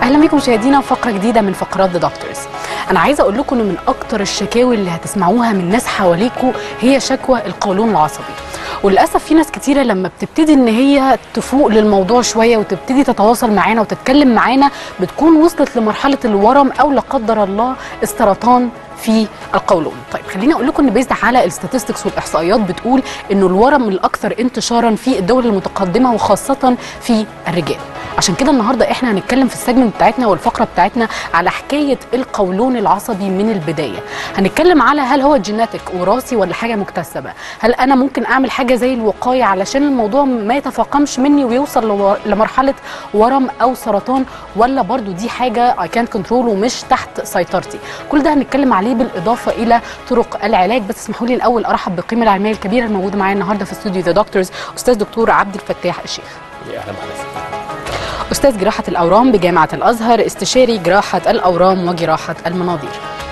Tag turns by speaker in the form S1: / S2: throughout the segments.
S1: اهلا بيكم مشاهدينا فقره جديده من فقرات ذا دكتورز انا عايزه اقول لكم ان من اكتر الشكاوي اللي هتسمعوها من ناس حواليكم هي شكوى القولون العصبي وللاسف في ناس كتيره لما بتبتدي ان هي تفوق للموضوع شويه وتبتدي تتواصل معانا وتتكلم معانا بتكون وصلت لمرحله الورم او لا قدر الله السرطان في القولون طيب خليني اقول لكم ان بيزد على الستاتستكس والاحصائيات بتقول انه الورم الاكثر انتشارا في الدول المتقدمه وخاصه في الرجال عشان كده النهارده احنا هنتكلم في السيجمنت بتاعتنا والفقره بتاعتنا على حكايه القولون العصبي من البدايه هنتكلم على هل هو جيناتيك وراثي ولا حاجه مكتسبه هل انا ممكن اعمل حاجه زي الوقايه علشان الموضوع ما يتفاقمش مني ويوصل لو- لمرحله ورم او سرطان ولا برضو دي حاجه اي كان كنترول ومش تحت سيطرتي كل ده هنتكلم عليه بالاضافه الى طرق العلاج بس اسمحوا لي الاول ارحب بالقيمه العلميه الكبيره الموجوده معايا النهارده في استوديو ذا دكتورز استاذ دكتور عبد الفتاح الشيخ
S2: يا اهلا بحضرتك
S1: أستاذ جراحة الأورام بجامعة الأزهر استشاري جراحة الأورام وجراحة المناظير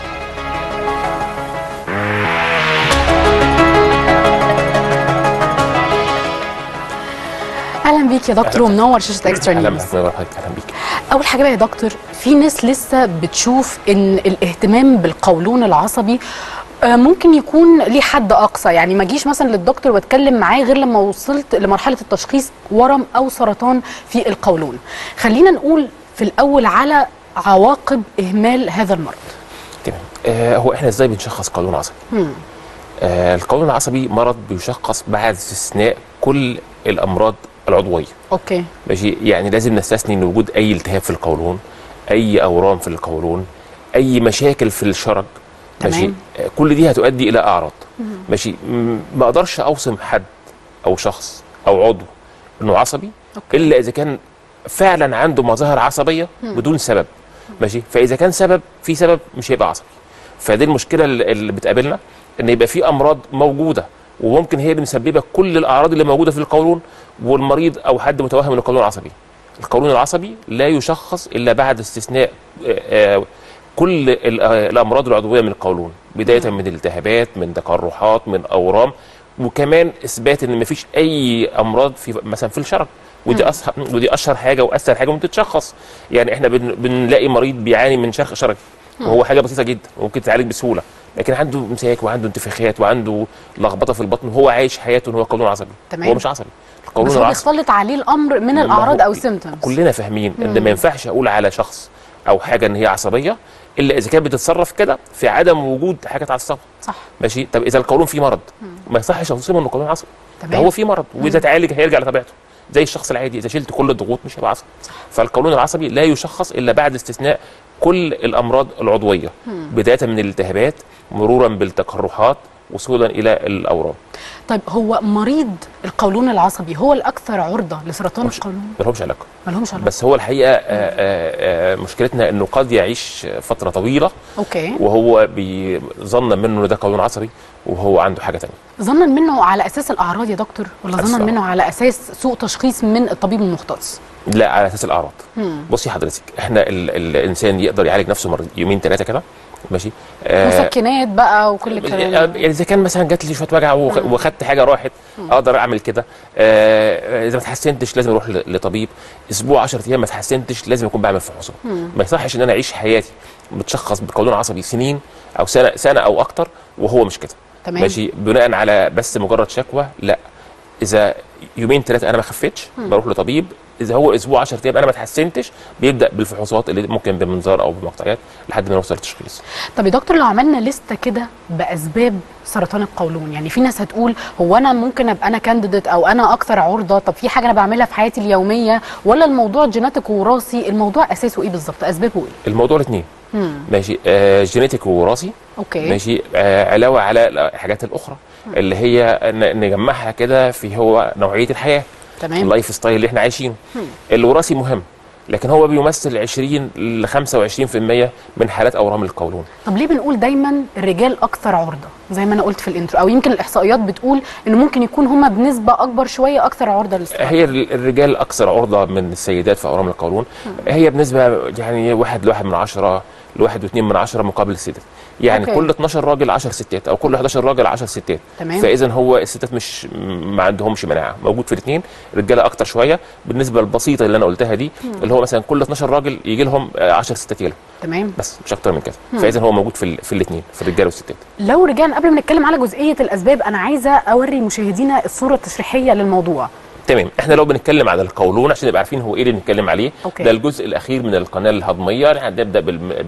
S1: اهلا بيك يا دكتور
S2: أهلا.
S1: ومنور شاشه اكسترا
S2: اهلا
S1: نيوز
S2: بحضرتك حضرتك اهلا بيك
S1: اول حاجه بقى يا دكتور في ناس لسه بتشوف ان الاهتمام بالقولون العصبي آه، ممكن يكون ليه حد اقصى يعني ما اجيش مثلا للدكتور واتكلم معاه غير لما وصلت لمرحله التشخيص ورم او سرطان في القولون خلينا نقول في الاول على عواقب اهمال هذا المرض
S2: تمام آه هو احنا ازاي بنشخص قولون عصبي؟
S1: مم.
S2: آه القولون العصبي مرض بيشخص بعد استثناء كل الامراض العضويه
S1: اوكي
S2: ماشي يعني لازم نستثني ان وجود اي التهاب في القولون اي اورام في القولون اي مشاكل في الشرج
S1: تمام.
S2: ماشي آه كل دي هتؤدي الى اعراض ماشي م- ما اقدرش اوصم حد او شخص او عضو انه عصبي
S1: أوكي.
S2: الا اذا كان فعلا عنده مظاهر عصبيه بدون سبب ماشي فاذا كان سبب في سبب مش هيبقى عصبي فدي المشكله اللي اللي بتقابلنا ان يبقى في امراض موجوده وممكن هي اللي مسببه كل الاعراض اللي موجوده في القولون والمريض او حد متوهم ان القولون عصبي القولون العصبي لا يشخص الا بعد استثناء آه، آه، كل ال- آه، الامراض العضويه من القولون بدايه من التهابات من تقرحات من اورام وكمان اثبات ان مفيش اي امراض في مثلا في الشرج ودي أصح... ودي اشهر حاجه واسهل حاجه ممكن تتشخص يعني احنا بن... بنلاقي مريض بيعاني من شرخ شرجي وهو حاجه بسيطه جدا وممكن تتعالج بسهوله لكن عنده امساك وعنده انتفاخات وعنده لخبطه في البطن وهو عايش حياته ان هو قولون عصبي
S1: تمام.
S2: هو مش عصبي
S1: بس
S2: القولون
S1: هو
S2: العصبي
S1: بيختلط عليه الامر من
S2: ما
S1: الاعراض
S2: هو
S1: او السيمتومز
S2: كلنا فاهمين ان ما ينفعش اقول على شخص او حاجه ان هي عصبيه الا اذا كانت بتتصرف كده في عدم وجود حاجه تعصبها
S1: صح
S2: ماشي طب اذا القولون فيه مرض ما يصحش اوصمه انه قولون عصبي ده
S1: تمام
S2: هو فيه مرض واذا اتعالج هيرجع لطبيعته زي الشخص العادي اذا شلت كل الضغوط مش هيبقى عصبي فالقولون العصبي لا يشخص الا بعد استثناء كل الامراض العضويه بدايه من الالتهابات مرورا بالتقرحات وصولا الى الاورام
S1: طيب هو مريض القولون العصبي هو الاكثر عرضه لسرطان
S2: مش-
S1: القولون
S2: ما لهمش علاقه
S1: ما لهمش علاقه
S2: بس هو الحقيقه آه، آه، آه، مشكلتنا انه قد يعيش فتره طويله
S1: اوكي
S2: وهو بيظن منه ان ده قولون عصبي وهو عنده حاجه تانية
S1: ظنا منه على اساس الاعراض يا دكتور ولا ظنا
S2: أساس
S1: منه على اساس سوء تشخيص من الطبيب المختص
S2: لا على اساس الاعراض بصي حضرتك احنا ال الانسان يقدر يعالج نفسه مر يومين ثلاثه كده ماشي آه
S1: مسكنات بقى وكل الكلام ده.
S2: يعني اذا كان مثلا جات لي شويه وجع وخ- واخدت حاجه راحت اقدر اعمل كده آه اذا ما اتحسنتش لازم اروح ل- لطبيب اسبوع 10 ايام ما اتحسنتش لازم اكون بعمل فحوصات ما يصحش ان انا اعيش حياتي متشخص بقولون عصبي سنين او سنه سنه او اكتر وهو مش كده
S1: تمام.
S2: ماشي بناء على بس مجرد شكوى لا اذا يومين ثلاثه انا ما خفتش بروح لطبيب اذا هو اسبوع 10 ايام انا ما اتحسنتش بيبدا بالفحوصات اللي ممكن بمنظار او بمقطعات لحد ما نوصل للتشخيص
S1: طب يا دكتور لو عملنا لستة كده باسباب سرطان القولون يعني في ناس هتقول هو انا ممكن ابقى انا كانديديت او انا اكثر عرضه طب في حاجه انا بعملها في حياتي اليوميه ولا الموضوع جيناتيك ووراثي الموضوع اساسه ايه بالظبط اسبابه ايه
S2: الموضوع الاثنين
S1: مم.
S2: ماشي آه جينيتيك ووراثي
S1: اوكي
S2: ماشي آه علاوه على الحاجات الاخرى اللي هي ن- نجمعها كده في هو نوعيه الحياه
S1: تمام
S2: اللايف ستايل اللي احنا عايشينه الوراثي مهم لكن هو بيمثل 20 ل 25% من حالات اورام القولون
S1: طب ليه بنقول دايما الرجال اكثر عرضه زي ما انا قلت في الانترو او يمكن الاحصائيات بتقول انه ممكن يكون هم بنسبه اكبر شويه اكثر عرضه للاستراحه
S2: هي ال- الرجال اكثر عرضه من السيدات في اورام القولون هي بنسبه يعني واحد لواحد من عشرة لواحد واثنين من عشرة مقابل الستات يعني
S1: أوكي.
S2: كل 12 راجل 10 ستات او كل 11 راجل 10 ستات
S1: تمام.
S2: فاذا هو الستات مش ما عندهمش مناعه موجود في الاثنين الرجاله اكتر شويه بالنسبه البسيطه اللي انا قلتها دي اللي هو مثلا كل 12 راجل يجي لهم 10 ستات يجي لهم
S1: تمام
S2: بس مش اكتر من كده فاذا هو موجود في ال- في الاثنين في الرجاله والستات
S1: لو رجعنا قبل ما نتكلم على جزئيه الاسباب انا عايزه اوري مشاهدينا الصوره التشريحيه للموضوع
S2: تمام احنا لو بنتكلم على القولون عشان نبقى عارفين هو ايه اللي بنتكلم عليه
S1: أوكي.
S2: ده الجزء الاخير من القناه الهضميه احنا هنبدا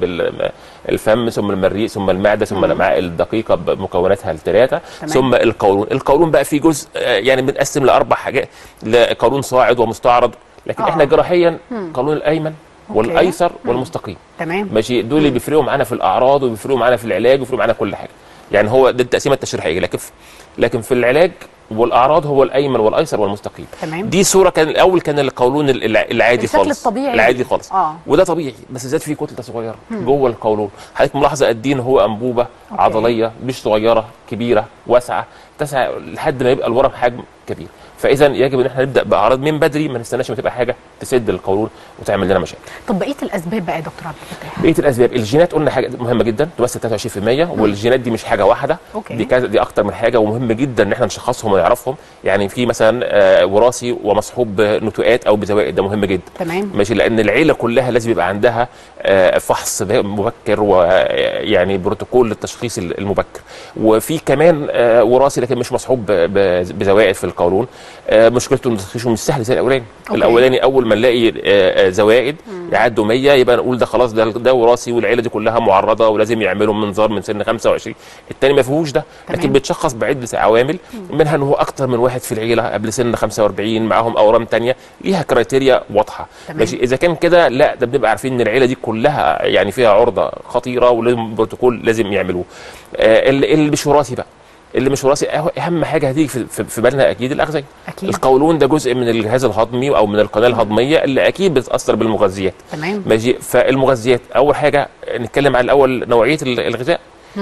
S2: بالفم ثم المريء ثم المعده ثم الامعاء الدقيقه بمكوناتها الثلاثه
S1: تمام.
S2: ثم القولون القولون بقى فيه جزء آه، يعني بنقسم لاربع حاجات لقولون صاعد ومستعرض لكن
S1: آه.
S2: احنا جراحيا القولون الايمن والايسر والمستقيم
S1: تمام
S2: ماشي دول اللي بيفرقوا معانا في الاعراض وبيفرقوا معانا في العلاج وبيفرقوا معانا كل حاجه يعني هو ده التقسيمه التشريحيه لكن في لكن في العلاج والاعراض هو الايمن والايسر والمستقيم
S1: تمام.
S2: دي صوره كان الاول كان القولون الع- العادي
S1: الشكل
S2: خالص
S1: الطبيعي.
S2: العادي خالص
S1: آه.
S2: وده طبيعي بس زاد فيه كتله صغيره جوه القولون حضرتك ملاحظه قد ايه ان هو انبوبه
S1: أوكي.
S2: عضليه مش صغيره كبيره واسعه تسعى لحد ما يبقى الورم حجم كبير فاذا يجب ان احنا نبدا باعراض من بدري ما نستناش ما تبقى حاجه تسد القولون وتعمل لنا مشاكل
S1: طب بقيه الاسباب بقى يا دكتور عبد الفتاح
S2: بقيه الاسباب الجينات قلنا حاجه مهمه جدا تمثل 23% والجينات دي مش حاجه واحده
S1: أوكي.
S2: دي كذا دي اكتر من حاجه ومهم جدا ان احنا نشخصهم ونعرفهم يعني في مثلا آه، وراثي ومصحوب بنتوءات او بزوائد ده مهم جدا
S1: تمام
S2: ماشي لان العيله كلها لازم يبقى عندها آه، فحص ب- مبكر ويعني بروتوكول للتشخيص المبكر وفي كمان آه، وراثي لكن مش مصحوب ب- ب- بزوائد في القولون آه، مشكلته ان تشخيصه مش سهل زي الاولاني
S1: أوكي.
S2: الاولاني اول ما نلاقي آه، آه، زوائد يعدوا 100 يبقى نقول ده خلاص ده ده وراثي والعيله دي كلها معرضه ولازم يعملوا منظار من سن 25 الثاني ما فيهوش ده
S1: تمام.
S2: لكن بيتشخص بعده عوامل منها ان هو اكتر من واحد في العيله قبل سن 45 معاهم اورام تانية ليها كرايتيريا واضحه
S1: تمام.
S2: ماشي اذا كان كده لا ده بنبقى عارفين ان العيله دي كلها يعني فيها عرضه خطيره ولازم بروتوكول لازم يعملوه آه اللي اللي مش وراثي بقى اللي مش وراثي أه- اهم حاجه هتيجي في, في, في بالنا اكيد الاغذيه
S1: أكيد.
S2: القولون ده جزء من الجهاز الهضمي او من القناه الهضميه اللي اكيد بتتاثر بالمغذيات
S1: تمام
S2: ماشي فالمغذيات اول حاجه نتكلم عن الاول نوعيه ال- الغذاء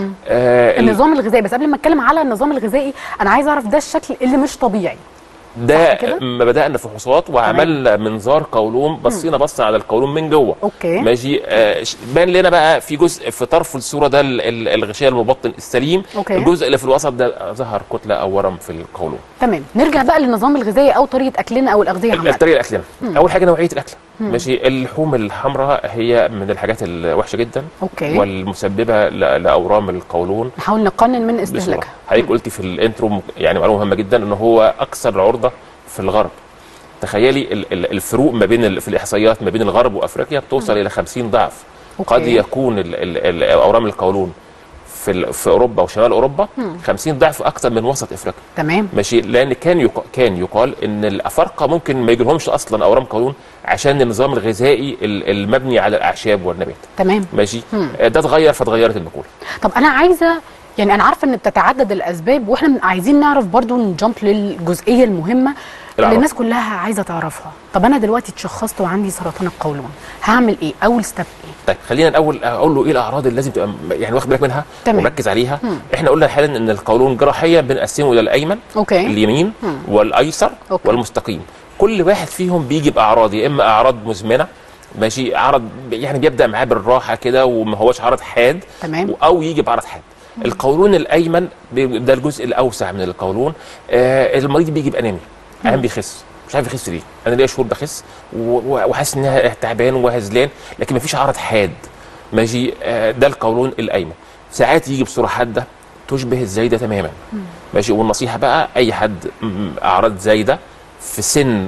S2: آه ال-
S1: النظام الغذائي بس قبل ما اتكلم على النظام الغذائي انا عايزه اعرف ده الشكل اللي مش طبيعي
S2: ده
S1: صح كده؟
S2: ما بدانا فحوصات وعملنا منظار قولون بصينا بص على القولون من جوه
S1: أوكي.
S2: ماشي آه ش- بان لنا بقى في جزء في طرف الصوره ده ال- ال- الغشاء المبطن السليم
S1: أوكي.
S2: الجزء اللي في الوسط ده ظهر كتله او ورم في القولون
S1: تمام نرجع بقى للنظام الغذائي او طريقه اكلنا او الاغذيه عامه
S2: الطريقه الاكلنا اول حاجه نوعيه الاكل ماشي اللحوم الحمراء هي من الحاجات الوحشه جدا
S1: أوكي.
S2: والمسببه ل- لاورام القولون
S1: نحاول نقنن من
S2: بصوره
S1: استهلاكها
S2: حضرتك قلتي في الانترو م- يعني معلومه مهمه جدا ان هو اكثر عرضه في الغرب تخيلي ال- ال- الفروق ما بين ال- في الاحصائيات ما بين الغرب وافريقيا بتوصل الى 50 ضعف
S1: أوكي.
S2: قد يكون ال- ال- ال- اورام القولون في ال- في اوروبا وشمال اوروبا 50 ضعف اكثر من وسط افريقيا
S1: تمام
S2: ماشي لان كان يق... كان يقال ان الافارقه ممكن ما يجيلهمش اصلا اورام قولون عشان النظام الغذائي ال- المبني على الاعشاب والنبات
S1: تمام
S2: ماشي آه، ده اتغير فاتغيرت المقوله
S1: طب انا عايزه يعني انا عارفه ان بتتعدد الاسباب واحنا عايزين نعرف برضو نجمب للجزئيه المهمه اللي
S2: الأعراض.
S1: الناس كلها عايزه تعرفها طب انا دلوقتي اتشخصت وعندي سرطان القولون هعمل ايه اول ستيب ايه
S2: طيب خلينا الاول اقول له ايه الاعراض اللي لازم تبقى م- يعني واخد بالك منها
S1: تمام.
S2: ومركز عليها احنا قلنا حالا ان القولون جراحيا بنقسمه الى الايمن
S1: اوكي
S2: اليمين والايسر
S1: أوكي.
S2: والمستقيم كل واحد فيهم بيجي باعراض يا اما اعراض مزمنه ماشي عرض يعني بيبدا معاه بالراحه كده وما هوش عرض حاد
S1: تمام.
S2: او يجي بعرض حاد القولون الايمن بي- ده الجزء الاوسع من القولون آه المريض بيجي بانيميا عم بيخس مش عارف يخس ليه انا ليا شهور بخس و- و- وحاسس انها تعبان وهزلان لكن مفيش عرض حاد ماشي آه ده القولون الايمن ساعات يجي بصوره حاده تشبه الزايده تماما ماشي والنصيحه بقى اي حد م- اعراض زايده في سن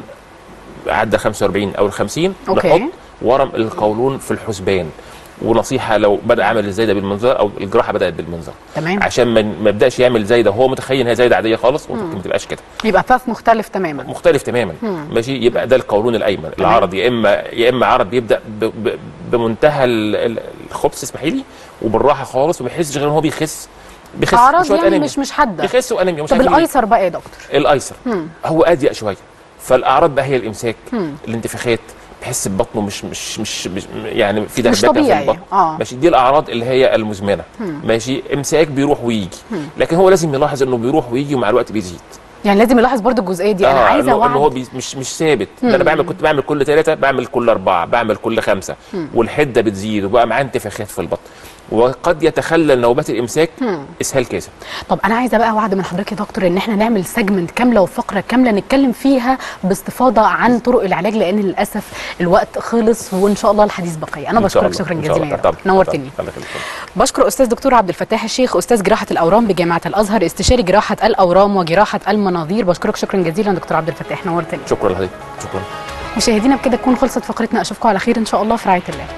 S2: عدى 45 او ال 50
S1: أوكي.
S2: نحط ورم القولون في الحسبان ونصيحه لو بدا عمل الزايده بالمنظار او الجراحه بدات بالمنظار
S1: تمام
S2: عشان ما ما يبداش يعمل زايده وهو متخيل ان هي زايده عاديه خالص وممكن ما تبقاش كده
S1: يبقى باث مختلف تماما
S2: مختلف تماما ماشي يبقى ده القولون الايمن العرض يا اما يا اما عرض بيبدا ب ب بمنتهى ال- ال- الخبث اسمحي لي وبالراحه خالص وما يحسش غير ان هو بيخس بيخس
S1: اعراض
S2: شوية
S1: يعني
S2: أنيميا.
S1: مش مش حاده
S2: بيخس وانيميا مش
S1: طب
S2: عارف ليه.
S1: الايسر بقى يا دكتور
S2: الايسر هو اضيق شويه فالاعراض بقى هي الامساك الانتفاخات بيحس ببطنه مش مش مش, مش يعني في
S1: مش
S2: دهبكه في
S1: طبيعي.
S2: البطن
S1: آه.
S2: ماشي دي الاعراض اللي هي المزمنه ماشي امساك بيروح ويجي لكن هو لازم يلاحظ انه بيروح ويجي ومع الوقت بيزيد
S1: يعني لازم يلاحظ برضو الجزئيه دي انا عايزه
S2: إنه- إنه هو
S1: وعد
S2: بي مش مش ثابت ده انا بعمل كنت بعمل كل ثلاثه بعمل كل اربعه بعمل كل خمسه والحده بتزيد وبقى معاه انتفاخات في البطن وقد يتخلل نوبات الامساك اسهال كاسد
S1: طب انا عايزه بقى وعد من حضرتك يا دكتور ان احنا نعمل سيجمنت كامله وفقره كامله نتكلم فيها باستفاضه عن طرق العلاج لان للاسف الوقت خلص وان شاء الله الحديث بقيه انا
S2: إن شاء
S1: بشكرك
S2: الله.
S1: شكرا
S2: إن شاء
S1: جزيلا
S2: الله.
S1: يا دكتور
S2: طبعاً.
S1: نورتني
S2: الله يخليك.
S1: بشكر استاذ دكتور عبد الفتاح الشيخ استاذ جراحه الاورام بجامعه الازهر استشاري جراحه الاورام وجراحه المناظير بشكرك شكرا جزيلا دكتور عبد الفتاح نورتني
S2: شكرا لحضرتك شكرا
S1: مشاهدينا بكده تكون خلصت فقرتنا اشوفكم على خير ان شاء الله في رعايه الله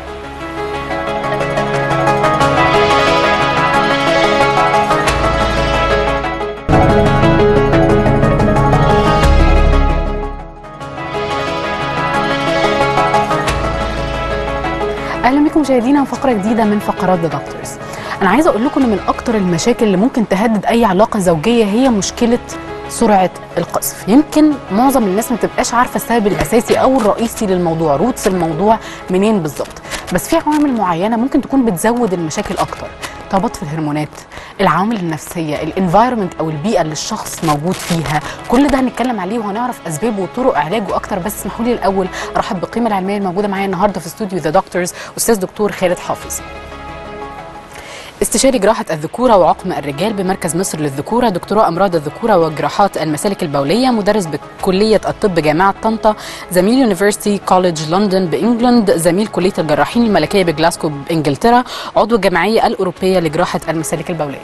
S1: اهلا بكم مشاهدينا فقره جديده من فقرات ذا دكتورز انا عايزه اقول لكم ان من اكتر المشاكل اللي ممكن تهدد اي علاقه زوجيه هي مشكله سرعه القذف يمكن معظم الناس ما تبقاش عارفه السبب الاساسي او الرئيسي للموضوع روتس الموضوع منين بالظبط بس في عوامل معينه ممكن تكون بتزود المشاكل اكتر اضطرابات في الهرمونات العوامل النفسيه الانفايرمنت او البيئه اللي الشخص موجود فيها كل ده هنتكلم عليه وهنعرف اسبابه وطرق علاجه اكتر بس اسمحوا لي الاول ارحب بالقيمه العلميه الموجوده معايا النهارده في استوديو ذا دكتورز استاذ دكتور خالد حافظ استشاري جراحة الذكورة وعقم الرجال بمركز مصر للذكورة دكتوراه أمراض الذكورة وجراحات المسالك البولية مدرس بكلية الطب جامعة طنطا زميل يونيفرسيتي كوليدج لندن بإنجلند زميل كلية الجراحين الملكية بجلاسكو بإنجلترا عضو الجمعية الأوروبية لجراحة المسالك البولية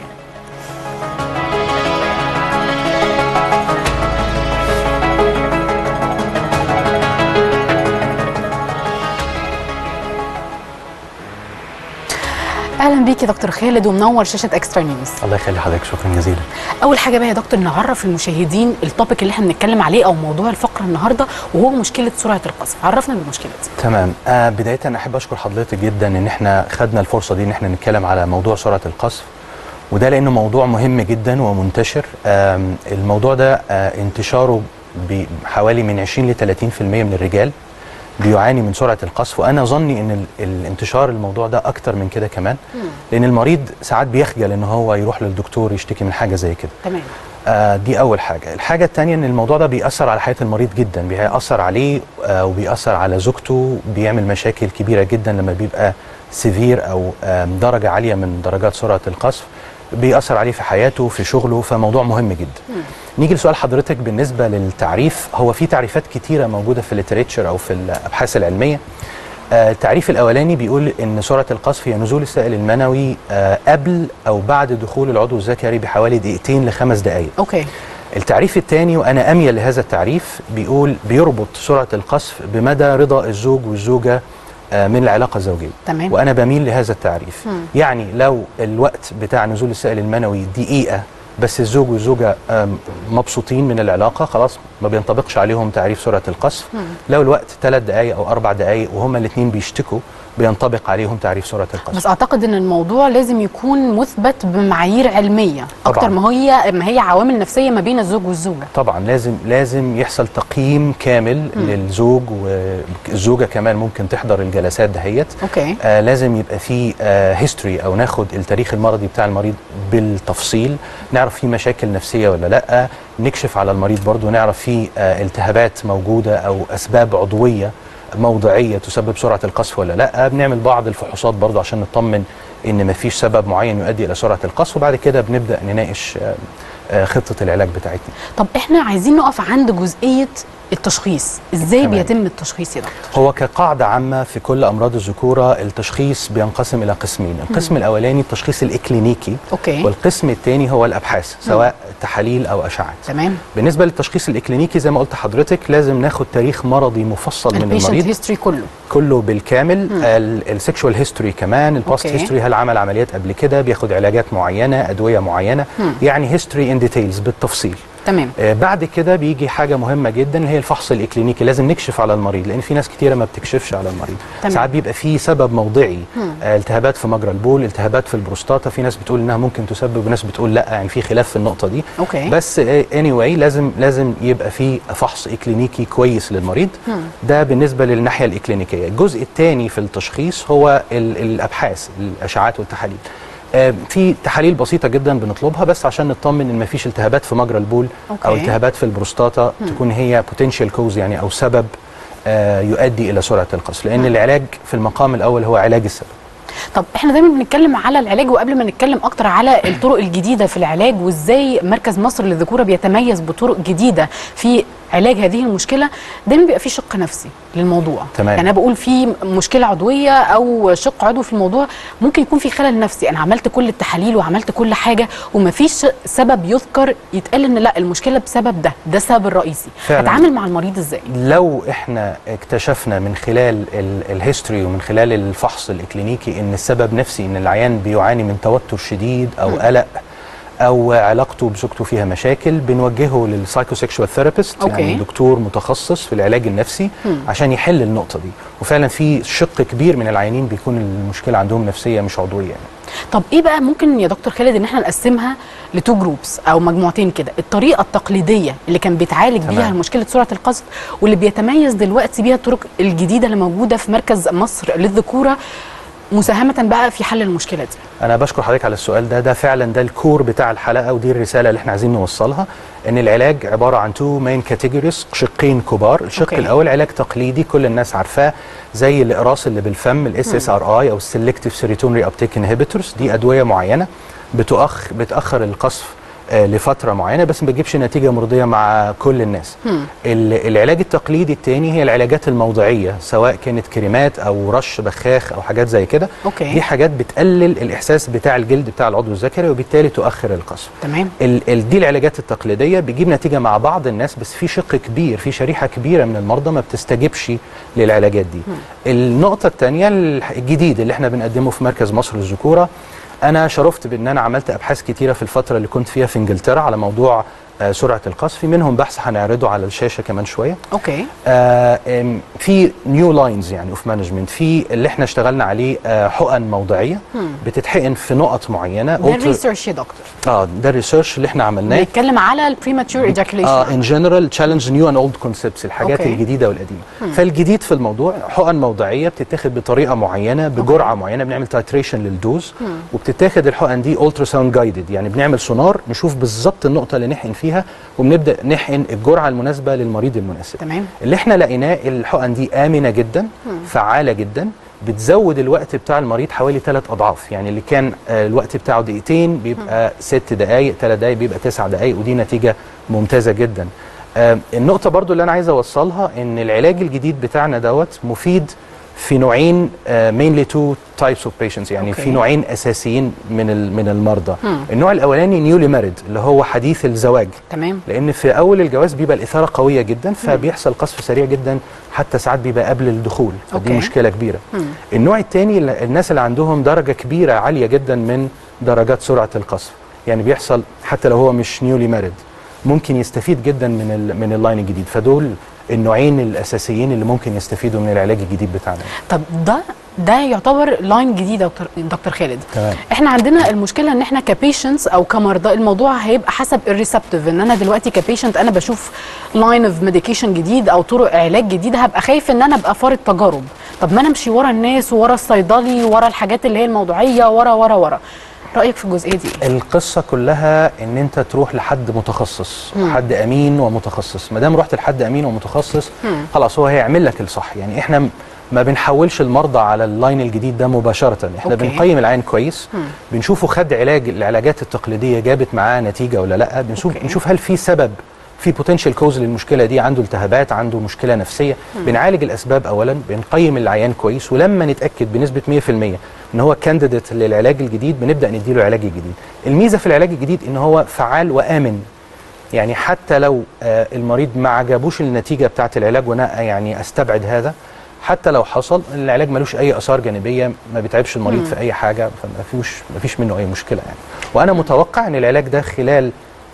S1: اهلا بيك يا دكتور خالد ومنور شاشه اكسترا نيوز
S3: الله يخلي حضرتك شكرا جزيلا
S1: اول حاجه بقى يا دكتور نعرف المشاهدين التوبيك اللي احنا بنتكلم عليه او موضوع الفقره النهارده وهو مشكله سرعه القذف عرفنا بالمشكله دي
S3: تمام آه بدايه انا احب اشكر حضرتك جدا ان احنا خدنا الفرصه دي ان احنا نتكلم على موضوع سرعه القذف وده لانه موضوع مهم جدا ومنتشر آم، الموضوع ده آه انتشاره بحوالي من 20 ل 30% من الرجال بيعاني من سرعه القذف وانا ظني ان ال- الانتشار الموضوع ده اكتر من كده كمان لان المريض ساعات بيخجل ان هو يروح للدكتور يشتكي من حاجه زي كده
S1: تمام
S3: آه دي اول حاجه الحاجه الثانيه ان الموضوع ده بيأثر على حياه المريض جدا بيأثر عليه آه وبيأثر على زوجته بيعمل مشاكل كبيره جدا لما بيبقى سيفير او آم، درجه عاليه من درجات سرعه القذف بيأثر عليه في حياته في شغله فموضوع مهم جدا نيجي لسؤال حضرتك بالنسبه للتعريف هو في تعريفات كتيره موجوده في الليتريتشر او في الابحاث العلميه آه، التعريف الاولاني بيقول ان سرعه القذف هي نزول السائل المنوي آه، قبل او بعد دخول العضو الذكري بحوالي دقيقتين لخمس دقائق
S1: اوكي
S3: التعريف الثاني وانا اميل لهذا التعريف بيقول بيربط سرعه القذف بمدى رضا الزوج والزوجه آه، من العلاقه الزوجيه
S1: تمام.
S3: وانا بميل لهذا التعريف يعني لو الوقت بتاع نزول السائل المنوي دقيقه بس الزوج والزوجه آم، مبسوطين من العلاقه خلاص ما بينطبقش عليهم تعريف سرعه القذف لو الوقت ثلاث دقائق او اربع دقائق وهما الاثنين بيشتكوا بينطبق عليهم تعريف سرعه القذف
S1: بس اعتقد ان الموضوع لازم يكون مثبت بمعايير علميه اكتر
S3: طبعاً.
S1: ما هي ما هي عوامل نفسيه ما بين الزوج والزوجه
S3: طبعا لازم لازم يحصل تقييم كامل للزوج والزوجه كمان ممكن تحضر الجلسات دهيت
S1: اوكي
S3: آه لازم يبقى في هيستوري او ناخد التاريخ المرضي بتاع المريض بالتفصيل نعرف في مشاكل نفسيه ولا لا نكشف على المريض برضو نعرف في آه التهابات موجوده او اسباب عضويه موضعيه تسبب سرعه القذف ولا لا بنعمل بعض الفحوصات برضو عشان نطمن ان مفيش سبب معين يؤدي الى سرعه القذف وبعد كده بنبدا نناقش آه آه، خطه العلاج بتاعتنا
S1: طب احنا عايزين نقف عند جزئيه التشخيص ازاي
S3: تمام.
S1: بيتم التشخيص يا دكتور
S3: هو كقاعدة عامة في كل أمراض الذكورة التشخيص بينقسم إلى قسمين القسم الأولاني التشخيص الإكلينيكي
S1: اوكي
S3: والقسم الثاني هو الأبحاث سواء تحاليل أو أشعات
S1: تمام
S3: بالنسبة للتشخيص الإكلينيكي زي ما قلت حضرتك لازم ناخد تاريخ مرضي مفصل من
S1: البيشنت
S3: المريض
S1: هيستوري كله
S3: كله بالكامل السكشوال هيستوري كمان البوست
S1: أوكي.
S3: هيستوري هل عمل عمليات قبل كده بياخد علاجات معينة أدوية معينة يعني هيستوري ان ديتيلز بالتفصيل
S1: تمام
S3: آه، بعد كده بيجي حاجه مهمه جدا اللي هي الفحص الاكلينيكي لازم نكشف على المريض لان في ناس كتيره ما بتكشفش على المريض
S1: تمام.
S3: ساعات بيبقى في سبب موضعي آه، التهابات في مجرى البول التهابات في البروستاتا في ناس بتقول انها ممكن تسبب وناس بتقول لا يعني في خلاف في النقطه دي
S1: أوكي.
S3: بس اني anyway لازم لازم يبقى في فحص اكلينيكي كويس للمريض ده بالنسبه للناحيه الاكلينيكيه الجزء الثاني في التشخيص هو ال- الابحاث الاشعاعات والتحاليل آه، في تحاليل بسيطه جدا بنطلبها بس عشان نطمن ان مفيش التهابات في مجرى البول او
S1: أوكي.
S3: التهابات في البروستاتا تكون هي بوتنشال كوز يعني او سبب آه، يؤدي الى سرعه القصف لان العلاج في المقام الاول هو علاج السبب
S1: طب احنا دايما بنتكلم على العلاج وقبل ما نتكلم اكتر على الطرق الجديده في العلاج وازاي مركز مصر للذكوره بيتميز بطرق جديده في علاج هذه المشكله دايما بيبقى في شق نفسي للموضوع
S3: تمام.
S1: يعني انا بقول في مشكله عضويه او شق عضوي في الموضوع ممكن يكون في خلل نفسي انا عملت كل التحاليل وعملت كل حاجه ومفيش سبب يذكر يتقال ان لا المشكله بسبب ده ده السبب الرئيسي
S3: فعلاً.
S1: اتعامل مع المريض ازاي
S3: لو احنا اكتشفنا من خلال ال- الهيستوري ومن خلال الفحص الاكلينيكي ان السبب نفسي ان العيان بيعاني من توتر شديد او قلق او علاقته بزوجته فيها مشاكل بنوجهه للسايكوسيكشوال ثيرابيست
S1: أوكي.
S3: يعني دكتور متخصص في العلاج النفسي عشان يحل النقطه دي وفعلا في شق كبير من العيانين بيكون المشكله عندهم نفسيه مش عضويه يعني.
S1: طب ايه بقى ممكن يا دكتور خالد ان احنا نقسمها لتو جروبس او مجموعتين كده الطريقه التقليديه اللي كان بيتعالج
S3: تمام.
S1: بيها مشكله سرعه القصف واللي بيتميز دلوقتي بيها الطرق الجديده اللي موجوده في مركز مصر للذكوره مساهمه بقى في حل المشكله دي
S3: انا بشكر حضرتك على السؤال ده ده فعلا ده الكور بتاع الحلقه ودي الرساله اللي احنا عايزين نوصلها ان العلاج عباره عن تو مين كاتيجوريز شقين كبار الشق
S1: أوكي.
S3: الاول علاج تقليدي كل الناس عارفاه زي الاقراص اللي بالفم الاس اس ار اي او السلكتيف سيروتون ري ابتيك انهبيتورز دي ادويه معينه بتؤخ بتاخر القصف آه، لفتره معينه بس ما بتجيبش نتيجه مرضيه مع كل الناس ال- العلاج التقليدي الثاني هي العلاجات الموضعيه سواء كانت كريمات او رش بخاخ او حاجات زي كده
S1: أوكي.
S3: دي حاجات بتقلل الاحساس بتاع الجلد بتاع العضو الذكري وبالتالي تؤخر القصف
S1: تمام
S3: ال ال دي العلاجات التقليديه بيجيب نتيجه مع بعض الناس بس في شق كبير في شريحه كبيره من المرضى ما بتستجبش للعلاجات دي النقطه الثانيه الجديد اللي احنا بنقدمه في مركز مصر للذكوره انا شرفت بان انا عملت ابحاث كتيره في الفتره اللي كنت فيها في انجلترا على موضوع آه، سرعه القصف في منهم بحث هنعرضه على الشاشه كمان شويه
S1: اوكي
S3: آه، آم، في نيو لاينز يعني اوف مانجمنت في اللي احنا اشتغلنا عليه آه، حقن موضعيه بتتحقن في نقط معينه
S1: ده
S3: Ultra-
S1: الريسيرش يا دكتور
S3: اه ده الريسيرش اللي احنا عملناه
S1: بيتكلم على البريماتور
S3: اه
S1: ايجاكوليشن
S3: ان جنرال تشالنج نيو اند اولد كونسبتس الحاجات
S1: أوكي.
S3: الجديده والقديمه فالجديد في الموضوع حقن موضعيه بتتاخد بطريقه معينه بجرعه معينه بنعمل تايتريشن للدوز وبتتاخد الحقن دي الترا ساوند جايدد يعني بنعمل سونار نشوف بالظبط النقطه اللي نحقن فيها وبنبدا نحقن الجرعه المناسبه للمريض المناسب
S1: تمام
S3: اللي احنا لقيناه الحقن دي امنه جدا فعاله جدا بتزود الوقت بتاع المريض حوالي ثلاث اضعاف يعني اللي كان آه، الوقت بتاعه دقيقتين بيبقى ست دقائق ثلاث دقائق بيبقى تسع دقائق ودي نتيجه ممتازه جدا آه، النقطه برضو اللي انا عايز اوصلها ان العلاج الجديد بتاعنا دوت مفيد في نوعين مينلي تو تايبس اوف بيشنتس يعني
S1: أوكي.
S3: في نوعين اساسيين من ال- من المرضى النوع الاولاني نيولي مارد اللي هو حديث الزواج
S1: تمام
S3: لان في اول الجواز بيبقى الاثاره قويه جدا فبيحصل قصف سريع جدا حتى ساعات بيبقى قبل الدخول فدي
S1: أوكي.
S3: مشكله كبيره النوع الثاني الناس اللي عندهم درجه كبيره عاليه جدا من درجات سرعه القصف يعني بيحصل حتى لو هو مش نيولي مارد ممكن يستفيد جدا من ال من اللاين الجديد فدول النوعين الاساسيين اللي ممكن يستفيدوا من العلاج الجديد بتاعنا
S1: طب ده ده يعتبر لاين جديد يا دكتور دكتور خالد
S3: تمام.
S1: احنا عندنا المشكله ان احنا كبيشنتس او كمرضى الموضوع هيبقى حسب الريسبتيف ان انا دلوقتي كبيشنت انا بشوف لاين اوف ميديكيشن جديد او طرق علاج جديده هبقى خايف ان انا ابقى فارض تجارب طب ما انا امشي ورا الناس ورا الصيدلي ورا الحاجات اللي هي الموضوعيه ورا ورا ورا رايك في الجزئيه دي إيه؟
S3: القصه كلها ان انت تروح لحد متخصص حد امين ومتخصص ما دام رحت لحد امين ومتخصص خلاص هو هيعمل لك الصح يعني احنا م- ما بنحولش المرضى على اللاين الجديد ده مباشره احنا
S1: أوكي.
S3: بنقيم العين كويس بنشوفه خد علاج العلاجات التقليديه جابت معاه نتيجه ولا لا بنشوف
S1: أوكي.
S3: نشوف هل في سبب في بوتنشال كوز للمشكله دي عنده التهابات عنده مشكله نفسيه بنعالج الاسباب اولا بنقيم العيان كويس ولما نتاكد بنسبه 100% ان هو كانديديت للعلاج الجديد بنبدا نديله العلاج الجديد الميزه في العلاج الجديد ان هو فعال وامن يعني حتى لو آه، المريض ما عجبوش النتيجه بتاعه العلاج وانا يعني استبعد هذا حتى لو حصل العلاج ملوش اي اثار جانبيه ما بيتعبش المريض في اي حاجه فما فيش ما فيش منه اي مشكله يعني وانا متوقع ان العلاج ده خلال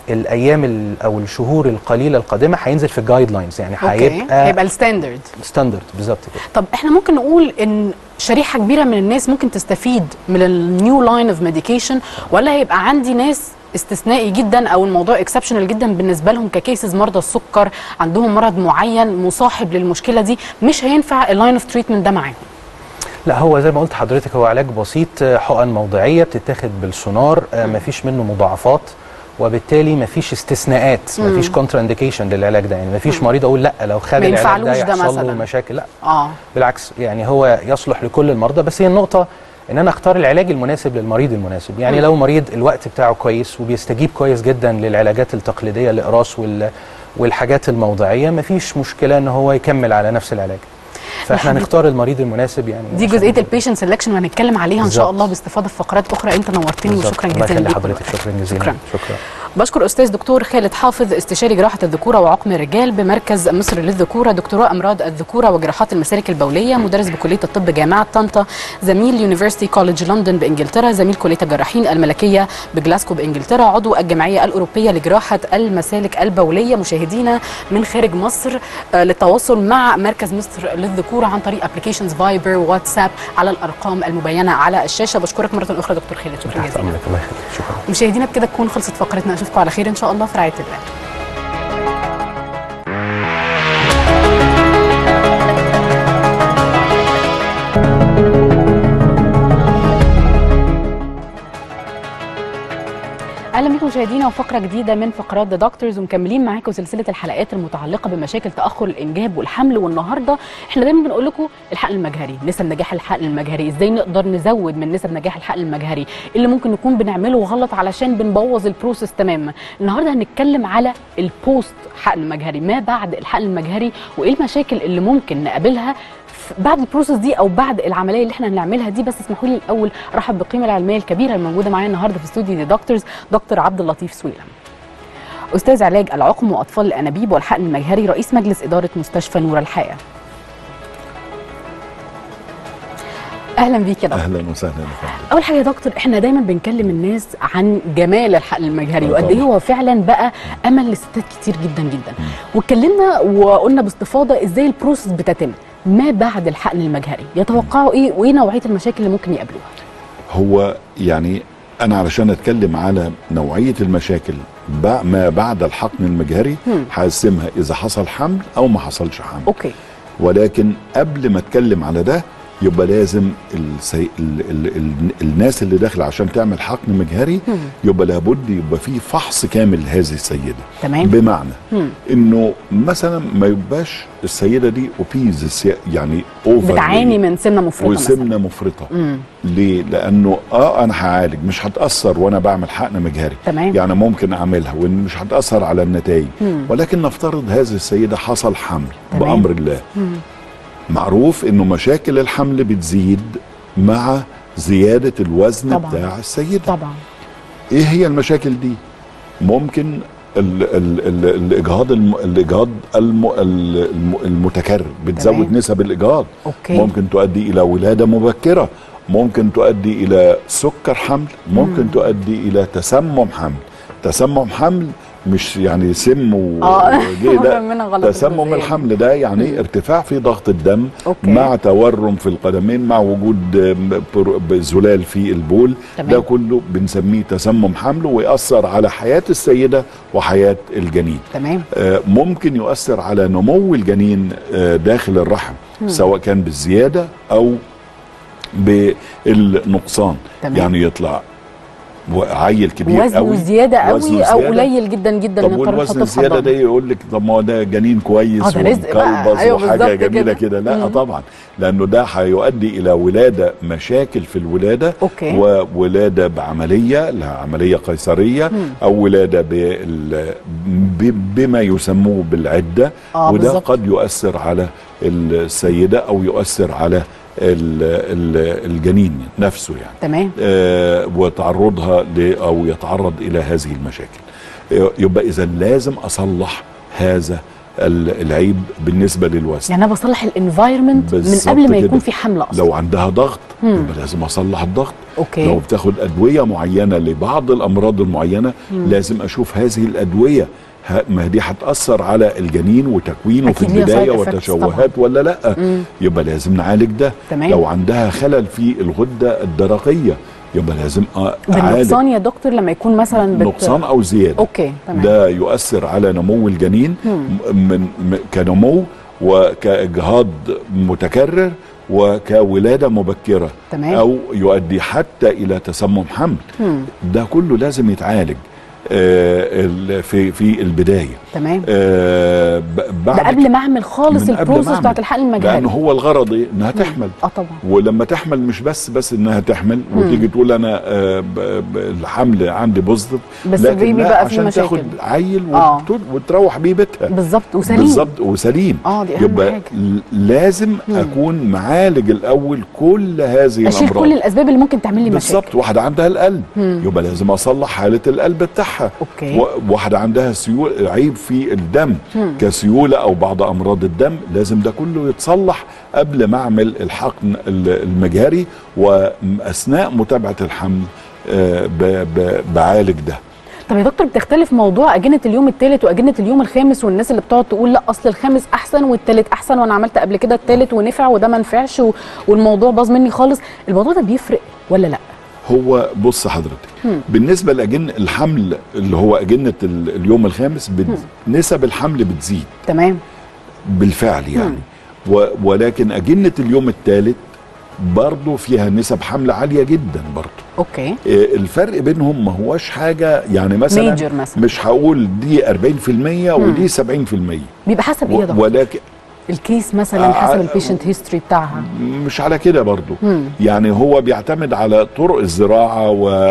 S3: الايام ال- او الشهور القليله القادمه هينزل في الجايد لاينز يعني
S1: اوكي
S3: هيبقى
S1: هيبقى الستاندرد
S3: ستاندرد بالظبط كده
S1: طب احنا ممكن نقول ان شريحه كبيره من الناس ممكن تستفيد من النيو لاين اوف ميديكيشن ولا هيبقى عندي ناس استثنائي جدا او الموضوع اكسبشنال جدا بالنسبه لهم ككيسز مرضى السكر عندهم مرض معين مصاحب للمشكله دي مش هينفع اللاين اوف تريتمنت ده معاهم
S3: لا هو زي ما قلت حضرتك هو علاج بسيط آه، حقن موضعيه بتتاخد بالسونار آه، مفيش منه مضاعفات وبالتالي مفيش استثناءات مفيش كونترا انديكيشن للعلاج ده يعني مفيش مريض اقول لا لو خد
S1: ما
S3: العلاج
S1: ينفعلوش
S3: ده
S1: ده
S3: يحصل له
S1: مثلاً.
S3: مشاكل لا
S1: اه
S3: بالعكس يعني هو يصلح لكل المرضى بس هي النقطة ان انا اختار العلاج المناسب للمريض المناسب يعني لو مريض الوقت بتاعه كويس وبيستجيب كويس جدا للعلاجات التقليدية الاقراص وال والحاجات الموضعية مفيش مشكلة ان هو يكمل على نفس العلاج فاحنا
S1: حبيبي.
S3: نختار المريض المناسب يعني
S1: دي
S3: عشان-
S1: جزئيه البيشنت سelection وهنتكلم عليها ان شاء
S3: بالظبط.
S1: الله باستفاضه في فقرات اخرى انت نورتني
S3: بالظبط.
S1: وشكرا
S3: الله
S1: جزيلا
S3: يخلي
S1: ليك
S3: حضرتك شكرا جزيلا
S1: شكرا
S3: شكرا
S1: بشكر استاذ دكتور خالد حافظ استشاري جراحه الذكوره وعقم الرجال بمركز مصر للذكوره دكتوراه امراض الذكوره وجراحات المسالك البوليه مدرس بكليه الطب جامعه طنطا زميل يونيفرسيتي كوليدج لندن بانجلترا زميل كليه الجراحين الملكيه بجلاسكو بانجلترا عضو الجمعيه الاوروبيه لجراحه المسالك البوليه مشاهدينا من خارج مصر آه، للتواصل مع مركز مصر للذكوره عن طريق ابلكيشنز فايبر واتساب على الارقام المبينه على الشاشه بشكرك مره اخرى دكتور خالد شكرا
S3: تحت
S1: جزيلا
S3: امرك الله يخليك شكرا
S1: مشاهدينا بكده تكون خلصت فقرتنا اشوفكم على خير ان شاء الله في رعايه الله اهلا بيكم مشاهدينا وفقره جديده من فقرات ذا دكتورز ومكملين معاكم سلسله الحلقات المتعلقه بمشاكل تاخر الانجاب والحمل والنهارده احنا دايما بنقول لكم الحقن المجهري نسب نجاح الحقن المجهري ازاي نقدر نزود من نسب نجاح الحقن المجهري إيه اللي ممكن نكون بنعمله غلط علشان بنبوظ البروسيس تماما النهارده هنتكلم على البوست حقن مجهري ما بعد الحقن المجهري وايه المشاكل اللي ممكن نقابلها ف- بعد البروسيس دي او بعد العمليه اللي احنا هنعملها دي بس اسمحوا لي الاول ارحب بالقيمه العلميه الكبيره الموجوده معايا النهارده في استوديو دي دكتورز دكتور عبد اللطيف سويلم استاذ علاج العقم واطفال الانابيب والحقن المجهري رئيس مجلس اداره مستشفى نور الحياه اهلا بيك يا دكتور
S4: اهلا وسهلا يا فندم
S1: اول حاجه يا دكتور احنا دايما بنكلم الناس عن جمال الحقن المجهري
S4: آه
S1: وقد ايه
S4: طبعاً.
S1: هو فعلا بقى امل لستات كتير جدا جدا واتكلمنا وقلنا باستفاضه ازاي البروسيس بتتم ما بعد الحقن المجهري يتوقعوا ايه وايه نوعيه المشاكل اللي ممكن يقابلوها
S4: هو يعني انا علشان اتكلم على نوعيه المشاكل بع- ما بعد الحقن المجهري
S1: مم.
S4: هقسمها اذا حصل حمل او ما حصلش حمل
S1: اوكي
S4: ولكن قبل ما اتكلم على ده يبقى لازم السي... ال... ال... ال... الناس اللي داخله عشان تعمل حقن مجهري
S1: مم.
S4: يبقى لابد يبقى في فحص كامل لهذه السيده
S1: تمام
S4: بمعنى
S1: مم.
S4: انه مثلا ما يبقاش السيده دي اوبيز يعني اوفر
S1: بتعاني من سمنه مفرطه مثلا
S4: وسمنه مفرطه
S1: مم.
S4: ليه؟ لانه اه انا هعالج مش هتاثر وانا بعمل حقن مجهري
S1: تمام.
S4: يعني ممكن اعملها ومش هتاثر على النتائج
S1: مم.
S4: ولكن نفترض هذه السيده حصل حمل
S1: تمام.
S4: بامر الله
S1: مم.
S4: معروف انه مشاكل الحمل بتزيد مع زياده الوزن
S1: طبعاً.
S4: بتاع السيده
S1: طبعا
S4: ايه هي المشاكل دي ممكن ال ال ال الاجهاض الم الاجهاض الم الم المتكرر بتزود
S1: تمام.
S4: نسب الاجهاض
S1: اوكي
S4: ممكن تؤدي الى ولاده مبكره ممكن تؤدي الى سكر حمل ممكن تؤدي الى تسمم حمل تسمم حمل مش يعني سم
S1: اه
S4: وجه لا
S1: منها غلط
S4: تسمم
S1: الجزئية دي.
S4: الحمل ده يعني ارتفاع في ضغط الدم
S1: أوكي.
S4: مع تورم في القدمين مع وجود آم، بر- زلال في البول
S1: تمام.
S4: ده كله بنسميه تسمم حمل ويأثر على حياة السيدة وحياة الجنين
S1: تمام
S4: آه، ممكن يؤثر على نمو الجنين آه، داخل الرحم سواء كان بالزيادة أو بالنقصان
S1: تمام.
S4: يعني يطلع عيل كبير
S1: وزنه
S4: قوي
S1: زياده قوي
S4: وزنه
S1: او
S4: زيادة.
S1: قليل جدا جدا
S4: طب
S1: نضطر
S4: والوزن
S1: نحطه في
S4: الزياده
S1: حضانة.
S4: ده يقول لك طب ما هو ده جنين كويس
S1: آه، ده رزق بقى.
S4: ومكلبز
S1: أيوة
S4: وحاجه
S1: بالظبط
S4: جميله
S1: كده.
S4: كده لا
S1: مم.
S4: طبعا لانه ده هيؤدي الى ولاده مشاكل في الولاده
S1: أوكي.
S4: وولاده بعمليه لها عمليه قيصريه
S1: مم.
S4: او ولاده بال... ب... بما يسموه بالعده
S1: آه،
S4: وده
S1: بالظبط.
S4: قد يؤثر على السيده او يؤثر على ال... ال... الجنين نفسه يعني
S1: تمام
S4: آه، وتعرضها ل او يتعرض الى هذه المشاكل آه، يبقى اذا لازم اصلح هذا ال- العيب بالنسبه للوزن
S1: يعني انا بصلح الانفايرمنت من
S4: بالظبط
S1: قبل ما
S4: كده.
S1: يكون في حمل اصلا
S4: لو عندها ضغط يبقى لازم اصلح الضغط
S1: أوكي.
S4: لو بتاخد ادويه معينه لبعض الامراض المعينه لازم اشوف هذه الادويه ه- ما دي هتاثر على الجنين وتكوينه في
S1: أكيد ليها
S4: البدايه
S1: side effects
S4: وتشوهات ولا لا يبقى لازم نعالج ده
S1: تمام.
S4: لو عندها خلل في الغده الدرقيه يبقى لازم أ- اعالج
S1: بالنقصان يا دكتور لما يكون مثلا بت...
S4: نقصان او زياده
S1: اوكي تمام
S4: ده يؤثر على نمو الجنين م- من م- كنمو وكاجهاض متكرر وكولاده مبكره
S1: تمام.
S4: او يؤدي حتى الى تسمم حمل ده كله لازم يتعالج آه، ال- في في البدايه
S1: تمام
S4: آه، ب- بعد
S1: ده قبل ما اعمل خالص
S4: من قبل ما
S1: البروسس
S4: أعمل.
S1: بتاعت الحقن
S4: لان
S1: المجهري
S4: هو الغرض ايه انها تحمل
S1: اه طبعا
S4: ولما تحمل مش بس بس انها تحمل وتيجي تقول انا آه، ب- ب- الحمل عندي بوزيتيف
S1: بس
S4: لكن
S1: البيبي
S4: لا،
S1: بقى فيه
S4: عشان
S1: مشاكل.
S4: تاخد عيل
S1: آه.
S4: وت- وتروح بيه بيتها
S1: بالظبط وسليم
S4: بالظبط وسليم
S1: آه، دي أهم
S4: يبقى
S1: حاجة.
S4: ل- لازم اكون معالج الاول كل هذه
S1: اشيل
S4: الامراض
S1: كل الاسباب اللي ممكن تعمل لي مشاكل
S4: بالظبط واحده عندها القلب يبقى لازم اصلح حاله القلب بتاعها
S1: أوكي.
S4: و- واحده عندها سيول عيب في الدم كسيوله او بعض امراض الدم لازم ده كله يتصلح قبل ما اعمل الحقن ال- المجهري واثناء متابعه الحمل آه، ب- ب- بعالج ده
S1: طب يا دكتور بتختلف موضوع اجنه اليوم الثالث واجنه اليوم الخامس والناس اللي بتقعد تقول لا اصل الخامس احسن والثالث احسن وانا عملت قبل كده الثالث ونفع وده ما نفعش و- والموضوع باظ مني خالص الموضوع ده بيفرق ولا لا
S4: هو بص حضرتك بالنسبه لاجن الحمل اللي هو اجنه ال- اليوم الخامس بت- نسب الحمل بتزيد
S1: تمام
S4: بالفعل يعني و ولكن اجنه اليوم الثالث برضه فيها نسب حمل عاليه جدا برضه
S1: اوكي
S4: آه، الفرق بينهم ما هوش حاجه يعني مثلا
S1: Major مثلا.
S4: مش هقول دي 40% ودي 70%
S1: بيبقى حسب ايه يا
S4: و-
S1: دكتور
S4: ولكن
S1: الكيس مثلا
S4: آه،
S1: حسب
S4: آه،
S1: البيشنت هيستوري بتاعها
S4: مش على كده برضو يعني هو بيعتمد على طرق الزراعة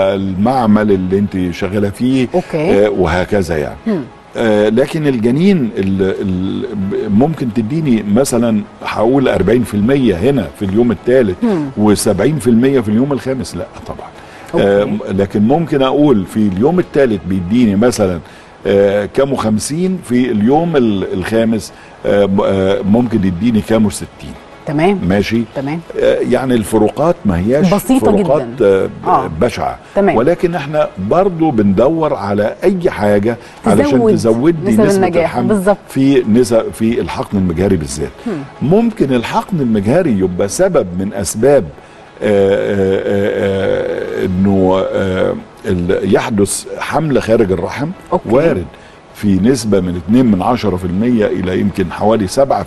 S4: والمعمل اللي انت شغالة فيه
S1: أوكي.
S4: آه وهكذا يعني آه لكن الجنين ال ال ممكن تديني مثلا هقول 40% هنا في اليوم الثالث و70% في اليوم الخامس لا طبعا آه
S1: أوكي.
S4: لكن ممكن اقول في اليوم الثالث بيديني مثلا آه كامو 50 في اليوم ال- الخامس آه م- آه ممكن يديني كامو 60
S1: تمام
S4: ماشي
S1: تمام
S4: آه، يعني الفروقات ما هياش
S1: بسيطة
S4: فروقات
S1: جداً.
S4: آه،
S1: آه.
S4: بشعة
S1: تمام.
S4: ولكن احنا برضو بندور على اي حاجة علشان
S1: تزود
S4: تزود لي
S1: نسب
S4: نسبة
S1: النجاح.
S4: الحمل
S1: بالظبط.
S4: في نسب في الحقن المجهري بالذات ممكن الحقن المجهري يبقى سبب من اسباب آه، آه، آه، انه آه، ال- يحدث حمل خارج الرحم
S1: أوكي.
S4: وارد في نسبة من 2 من 10% إلى يمكن حوالي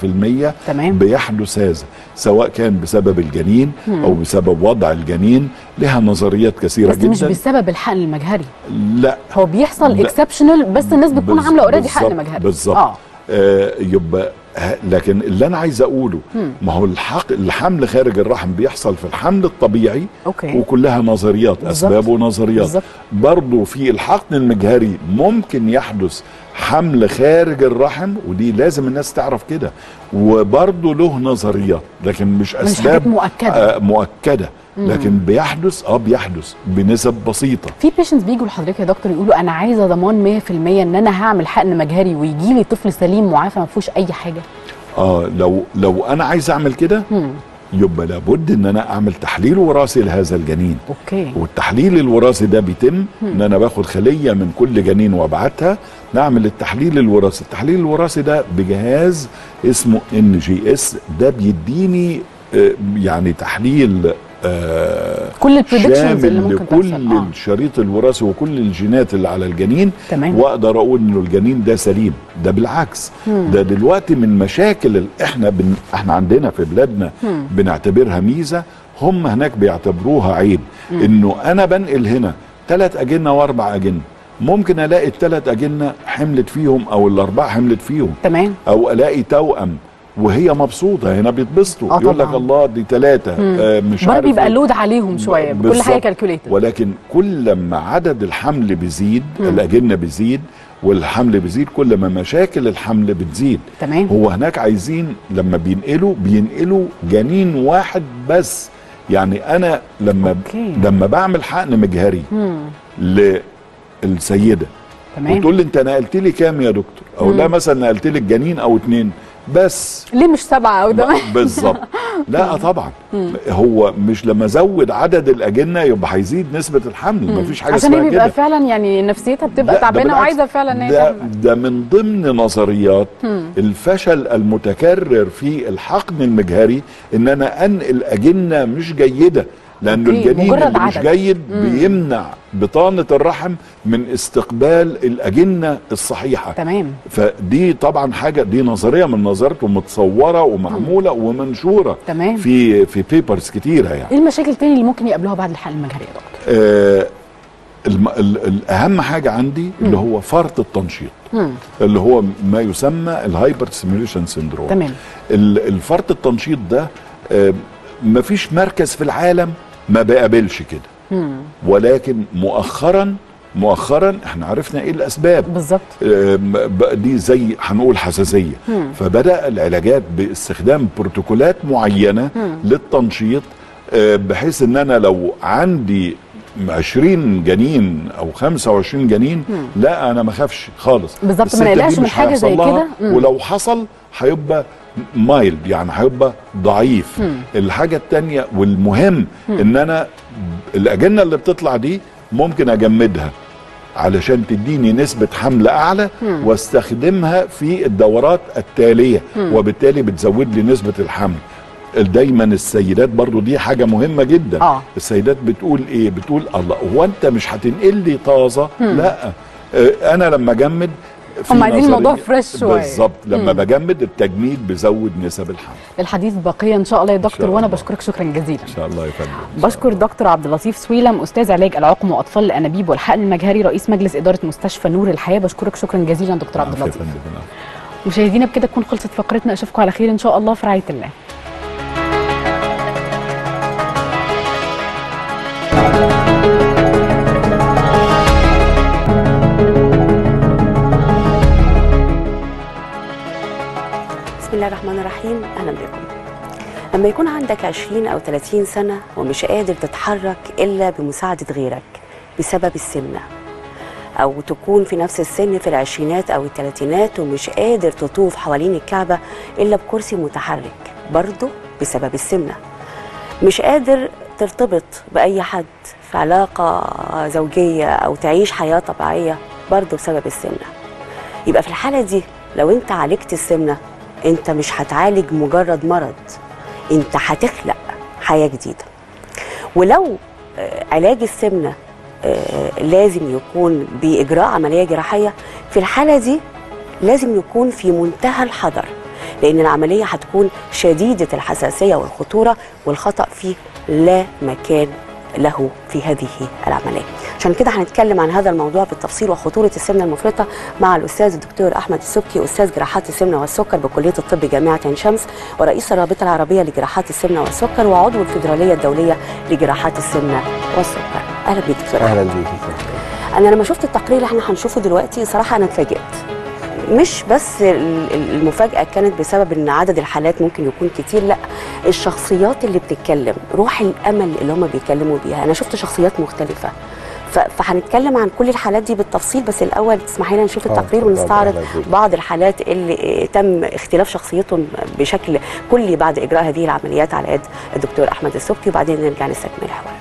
S4: 7%
S1: تمام.
S4: بيحدث هذا سواء كان بسبب الجنين أو بسبب وضع الجنين لها نظريات كثيرة
S1: بس
S4: جدا
S1: مش بسبب الحقن المجهري
S4: لا
S1: هو بيحصل
S4: لا.
S1: اكسبشنال بس الناس بتكون
S4: بز-
S1: عامله اوريدي حقن
S4: بالظبط-
S1: مجهري
S4: بالظبط
S1: اه
S4: آه يبقى ه- لكن اللي انا عايز اقوله ما هو الحق الحمل خارج الرحم بيحصل في الحمل الطبيعي
S1: أوكي.
S4: وكلها نظريات
S1: بالظبط.
S4: اسباب ونظريات
S1: بالظبط.
S4: برضه في الحقن المجهري ممكن يحدث حمل خارج الرحم ودي لازم الناس تعرف كده وبرضه له نظريات لكن مش اسباب
S1: حاجات مؤكدة.
S4: آه مؤكده لكن بيحدث اه بيحدث بنسب بسيطه
S1: في بيشنتس بيجوا لحضرتك يا دكتور يقولوا انا عايزه ضمان 100% ان انا هعمل حقن مجهري ويجي لي طفل سليم معافى ما فيهوش اي حاجه
S4: اه لو لو انا عايز اعمل كده يبقى لابد ان انا اعمل تحليل وراثي لهذا الجنين
S1: اوكي
S4: والتحليل الوراثي ده بيتم ان انا باخد خليه من كل جنين وابعتها نعمل التحليل الوراثي التحليل الوراثي ده بجهاز اسمه ان جي اس ده بيديني آه، يعني تحليل آه
S1: كل البريدكشنز
S4: شامل
S1: اللي ممكن
S4: لكل
S1: تحصل آه.
S4: الشريط الوراثي وكل الجينات اللي على الجنين
S1: تمام.
S4: واقدر اقول انه الجنين ده سليم ده بالعكس ده دلوقتي من مشاكل ال- احنا بن احنا عندنا في بلادنا بنعتبرها ميزه هم هناك بيعتبروها عيب انه انا بنقل هنا ثلاث اجنه واربع اجنه ممكن الاقي الثلاث اجنه حملت فيهم او الاربعه حملت فيهم
S1: تمام
S4: او الاقي توأم وهي مبسوطه هنا بيتبسطوا
S1: آه
S4: يقول لك
S1: طبعاً.
S4: الله دي ثلاثه آه مش
S1: برضه
S4: عارف
S1: بيبقى
S4: إيه.
S1: لود عليهم شويه كل
S4: بالظبط.
S1: حاجه كالكوليتد
S4: ولكن كل ما عدد الحمل بيزيد الاجنه بيزيد والحمل بيزيد كل ما مشاكل الحمل بتزيد
S1: تمام.
S4: هو هناك عايزين لما بينقلوا بينقلوا جنين واحد بس يعني انا لما
S1: أوكي.
S4: لما بعمل حقن مجهري للسيده
S1: تمام.
S4: وتقول لي انت نقلت لي كام يا دكتور او لا مثلا نقلت لي الجنين او اتنين بس
S1: ليه مش سبعه او تمام
S4: بالظبط لا طبعا هو مش لما ازود عدد الاجنه يبقى هيزيد نسبه الحمل مفيش حاجه
S1: عشان هي
S4: اسمها
S1: بيبقى
S4: كده
S1: فعلا يعني نفسيتها بتبقى
S4: لا، ده
S1: تعبانه
S4: بالعكس.
S1: وعايزه فعلا ان هي
S4: ده,
S1: تعمل
S4: ده من ضمن نظريات الفشل المتكرر في الحقن المجهري ان انا انقل اجنه مش جيده لانه
S1: أوكي،
S4: الجنين
S1: مجرد
S4: اللي مش
S1: عدد.
S4: جيد بيمنع بطانه الرحم من استقبال الاجنه الصحيحه
S1: تمام
S4: فدي طبعا حاجه دي نظريه من نظريات ومتصوره ومعموله ومنشوره
S1: تمام.
S4: في في بيبرز كتيره يعني
S1: ايه المشاكل التانية اللي ممكن يقابلوها بعد الحقن المجهري يا دكتور
S4: آه الم... ال... الاهم حاجه عندي اللي هو فرط التنشيط اللي هو ما يسمى الهايبر ستيميوليشن سيندروم
S1: تمام.
S4: ال- الفرط التنشيط ده آه مفيش مركز في العالم ما بيقابلش كده ولكن مؤخرا مؤخرا احنا عرفنا ايه الاسباب
S1: بالظبط
S4: آم، بقى دي زي هنقول حساسيه فبدا العلاجات باستخدام بروتوكولات معينه للتنشيط آه، بحيث ان انا لو عندي 20 جنين او 25 جنين لا انا ما اخافش خالص
S1: بالظبط، ما
S4: الست دي
S1: نقلقش من
S4: مش
S1: حاجة زي
S4: هيحصل لها،
S1: كده. مم.
S4: ولو حصل هيبقى مايلد يعني هيبقى ضعيف الحاجه الثانيه والمهم ان انا الاجنه اللي بتطلع دي ممكن اجمدها علشان تديني نسبة حمل أعلى واستخدمها في الدورات التالية وبالتالي بتزود لي نسبة الحمل دايما السيدات برضو دي حاجة مهمة جدا
S1: آه.
S4: السيدات بتقول ايه بتقول الله هو انت مش هتنقل لي طازة لا آه، انا لما اجمد في
S1: هم عايزين
S4: نظرية-
S1: الموضوع فريش شوية.
S4: بالظبط لما بجمد التجميد بيزود نسب الحمل
S1: الحديث بقيه ان شاء الله يا دكتور
S4: شاء
S1: وانا
S4: الله.
S1: بشكرك شكرا جزيلا
S4: ان شاء الله يا فندم
S1: بشكر دكتور عبد اللطيف سويلم استاذ علاج العقم واطفال الانابيب والحقن المجهري رئيس مجلس اداره مستشفى نور الحياه بشكرك شكرا جزيلا دكتور عبد
S4: العفو يا
S1: اللطيف
S4: فندم، العفو.
S1: مشاهدينا بكده تكون خلصت فقرتنا اشوفكم على خير ان شاء الله في رعايه الله
S5: بسم الله الرحمن الرحيم اهلا بكم لما يكون عندك 20 او 30 سنه ومش قادر تتحرك الا بمساعده غيرك بسبب السمنه او تكون في نفس السن في العشرينات او الثلاثينات ومش قادر تطوف حوالين الكعبه الا بكرسي متحرك برضه بسبب السمنه مش قادر ترتبط باي حد في علاقه زوجيه او تعيش حياه طبيعيه برضه بسبب السمنه يبقى في الحالة دي لو انت عالجت السمنة انت مش هتعالج مجرد مرض انت هتخلق حياة جديدة ولو آه، علاج السمنة آه، لازم يكون بإجراء عملية جراحية في الحالة دي لازم يكون في منتهى الحذر لأن العملية هتكون شديدة الحساسية والخطورة والخطأ فيه لا مكان له في هذه العملية عشان كده هنتكلم عن هذا الموضوع بالتفصيل وخطورة السمنة المفرطة مع الأستاذ الدكتور أحمد السبكي أستاذ جراحات السمنة والسكر بكلية الطب جامعة عين شمس ورئيس الرابطة العربية لجراحات السمنة والسكر وعضو الفيدرالية الدولية لجراحات السمنة والسكر أهلا بك دكتور أحمد.
S6: اهلا بيك
S5: انا لما شفت التقرير اللي احنا هنشوفه دلوقتي صراحه انا اتفاجئت مش بس ال- ال- المفاجاه كانت بسبب ان عدد الحالات ممكن يكون كتير لا الشخصيات اللي بتتكلم روح الامل اللي هم بيتكلموا بيها انا شفت شخصيات مختلفه ف- فهنتكلم عن كل الحالات دي بالتفصيل بس الاول تسمحي لنا نشوف
S6: آه،
S5: التقرير
S6: اتفضل،
S5: ونستعرض
S6: أهلا بيك.
S5: بعض الحالات اللي آه، تم اختلاف شخصيتهم بشكل كلي بعد اجراء هذه العمليات على يد الدكتور احمد السبكي وبعدين نرجع نستكمل الحوار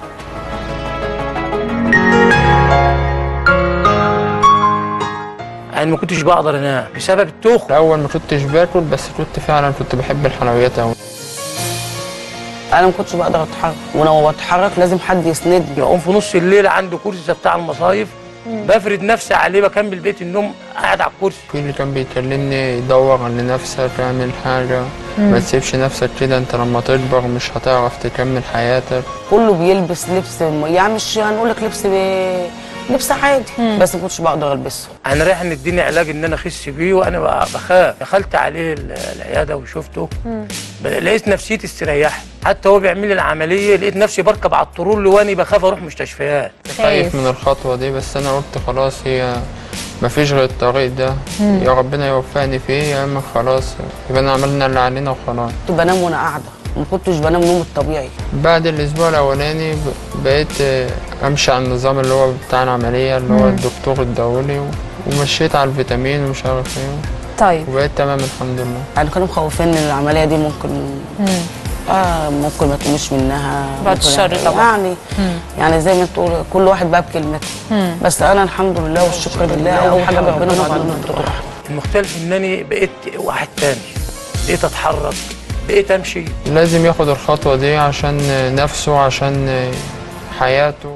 S7: يعني ما كنتش بقدر انام بسبب التخن
S8: الاول ما كنتش باكل بس كنت فعلا كنت بحب الحلويات قوي
S9: انا ما كنتش بقدر اتحرك ولما بتحرك لازم حد يسندني
S7: اقوم في نص الليل عندي كرسي بتاع المصايف بفرد نفسي عليه بكمل بيت النوم قاعد على الكرسي
S8: في اللي كان بيكلمني دور على نفسك اعمل حاجة ما تسيبش نفسك كده انت لما تكبر مش هتعرف تكمل حياتك
S9: كله بيلبس لبس يعني مش هنقول لك لبس ب... لبس عادي بس ما كنتش بقدر البسه
S7: انا رايح ان اديني علاج ان انا اخس بيه وانا بقى بخاف دخلت عليه ال- العياده وشفته ب- لقيت نفسيتي استريحت حتى هو بيعمل لي العمليه لقيت نفسي بركب على الطرول واني بخاف اروح مستشفيات
S8: خايف من الخطوة دي بس انا قلت خلاص هي مفيش غير الطريق ده يا ربنا يوفقني فيه يا اما خلاص يبقى انا عملنا اللي علينا وخلاص
S9: كنت بنام وانا قاعده ما كنتش بنام نوم الطبيعي
S8: بعد الاسبوع الاولاني ب- بقيت آه، امشي على النظام اللي هو بتاع العملية اللي هو الدكتور اداهولي و- ومشيت على الفيتامين ومش عارف ايه
S6: طيب
S8: وبقيت تمام الحمد لله
S9: يعني كانوا مخوفين ان العمليه دي ممكن
S6: مم.
S9: اه ممكن ما تقومش منها
S6: بعد
S9: ممكن-
S6: الشر طبعا.
S9: يعني
S6: مم.
S9: يعني زي ما تقول كل واحد بقى بكلمته
S6: مم.
S9: بس انا الحمد لله والشكر لله اول حاجه ربنا وبعدين الدكتور
S7: المختلف انني بقيت واحد تاني بقيت اتحرك بقيت امشي
S8: لازم ياخد الخطوة دي عشان نفسه عشان حياته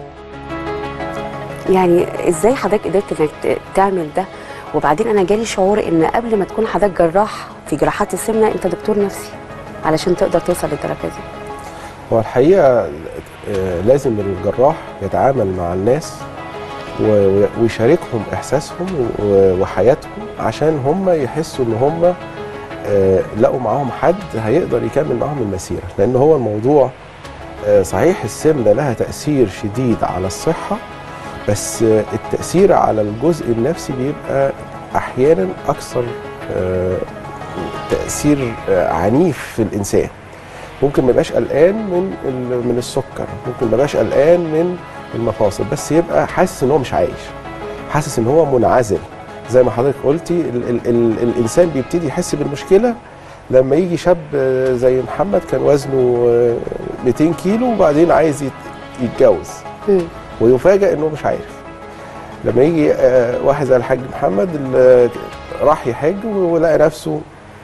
S5: يعني ازاي حضرتك قدرت انك ت- تعمل ده وبعدين انا جالي شعور ان قبل ما تكون حضرتك جراح في جراحات السمنه انت دكتور نفسي علشان تقدر توصل للدرجه دي
S10: هو الحقيقه آه، لازم الجراح يتعامل مع الناس و- و- ويشاركهم احساسهم و- وحياتهم عشان هم يحسوا ان هم آه، لقوا معاهم حد هيقدر يكمل معاهم المسيره لان هو الموضوع آه، صحيح السمنه لها تاثير شديد على الصحه بس آه، التاثير على الجزء النفسي بيبقى احيانا اكثر آه، تاثير آه، عنيف في الانسان ممكن ما يبقاش قلقان من ال- من السكر ممكن ما يبقاش قلقان من المفاصل بس يبقى حاسس ان هو مش عايش حاسس ان هو منعزل زي ما حضرتك قلتي ال ال ال الانسان بيبتدي يحس بالمشكله لما يجي شاب آه، زي محمد كان وزنه آه، 200 كيلو وبعدين عايز يت- يتجوز
S5: مم.
S10: ويفاجئ انه مش عارف لما يجي آه، واحد زي الحاج محمد اللي راح يحج ولقى نفسه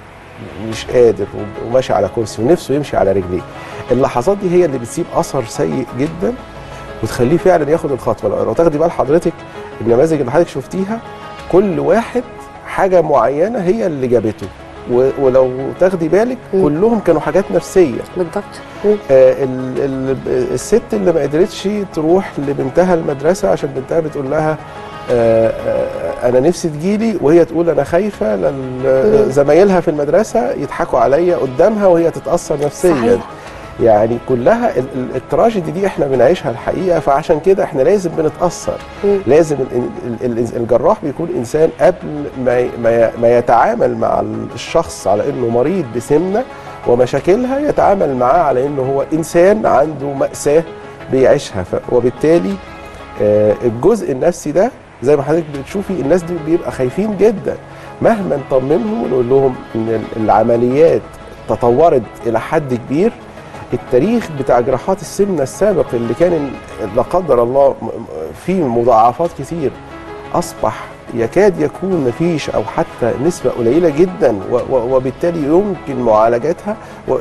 S10: مش قادر وماشي على كرسي ونفسه يمشي على رجليه اللحظات دي هي اللي بتسيب اثر سيء جدا وتخليه فعلا ياخد الخطوه لو- لو تاخدي بال حضرتك النماذج اللي حضرتك شفتيها كل واحد حاجه معينه هي اللي جابته و- ولو تاخدي بالك
S5: مم.
S10: كلهم كانوا حاجات نفسيه
S5: بالضبط مم.
S10: آه، ال- ال- الست اللي ما قدرتش تروح لبنتها المدرسه عشان بنتها بتقول لها آه، آه، انا نفسي تجيلي وهي تقول انا خايفه لل-
S5: مم.
S10: زمايلها في المدرسه يضحكوا عليا قدامها وهي تتاثر نفسيا
S5: صحيح.
S10: يعني كلها ال- ال- التراجيدي دي احنا بنعيشها الحقيقه فعشان كده احنا لازم بنتاثر
S5: مم.
S10: لازم ال- ال- ال- الجراح بيكون انسان قبل ما ي- ما ي- ما يتعامل مع الشخص على انه مريض بسمنه ومشاكلها يتعامل معاه على انه هو انسان عنده ماساه بيعيشها ف- وبالتالي آه، الجزء النفسي ده زي ما حضرتك بتشوفي الناس دي بيبقى خايفين جدا مهما نطمنهم ونقول لهم ان ال- العمليات تطورت الى حد كبير التاريخ بتاع جراحات السمنه السابق اللي كان لا قدر الله م- م- فيه مضاعفات كتير اصبح يكاد يكون مفيش او حتى نسبه قليله جدا و- و- وبالتالي يمكن معالجتها و-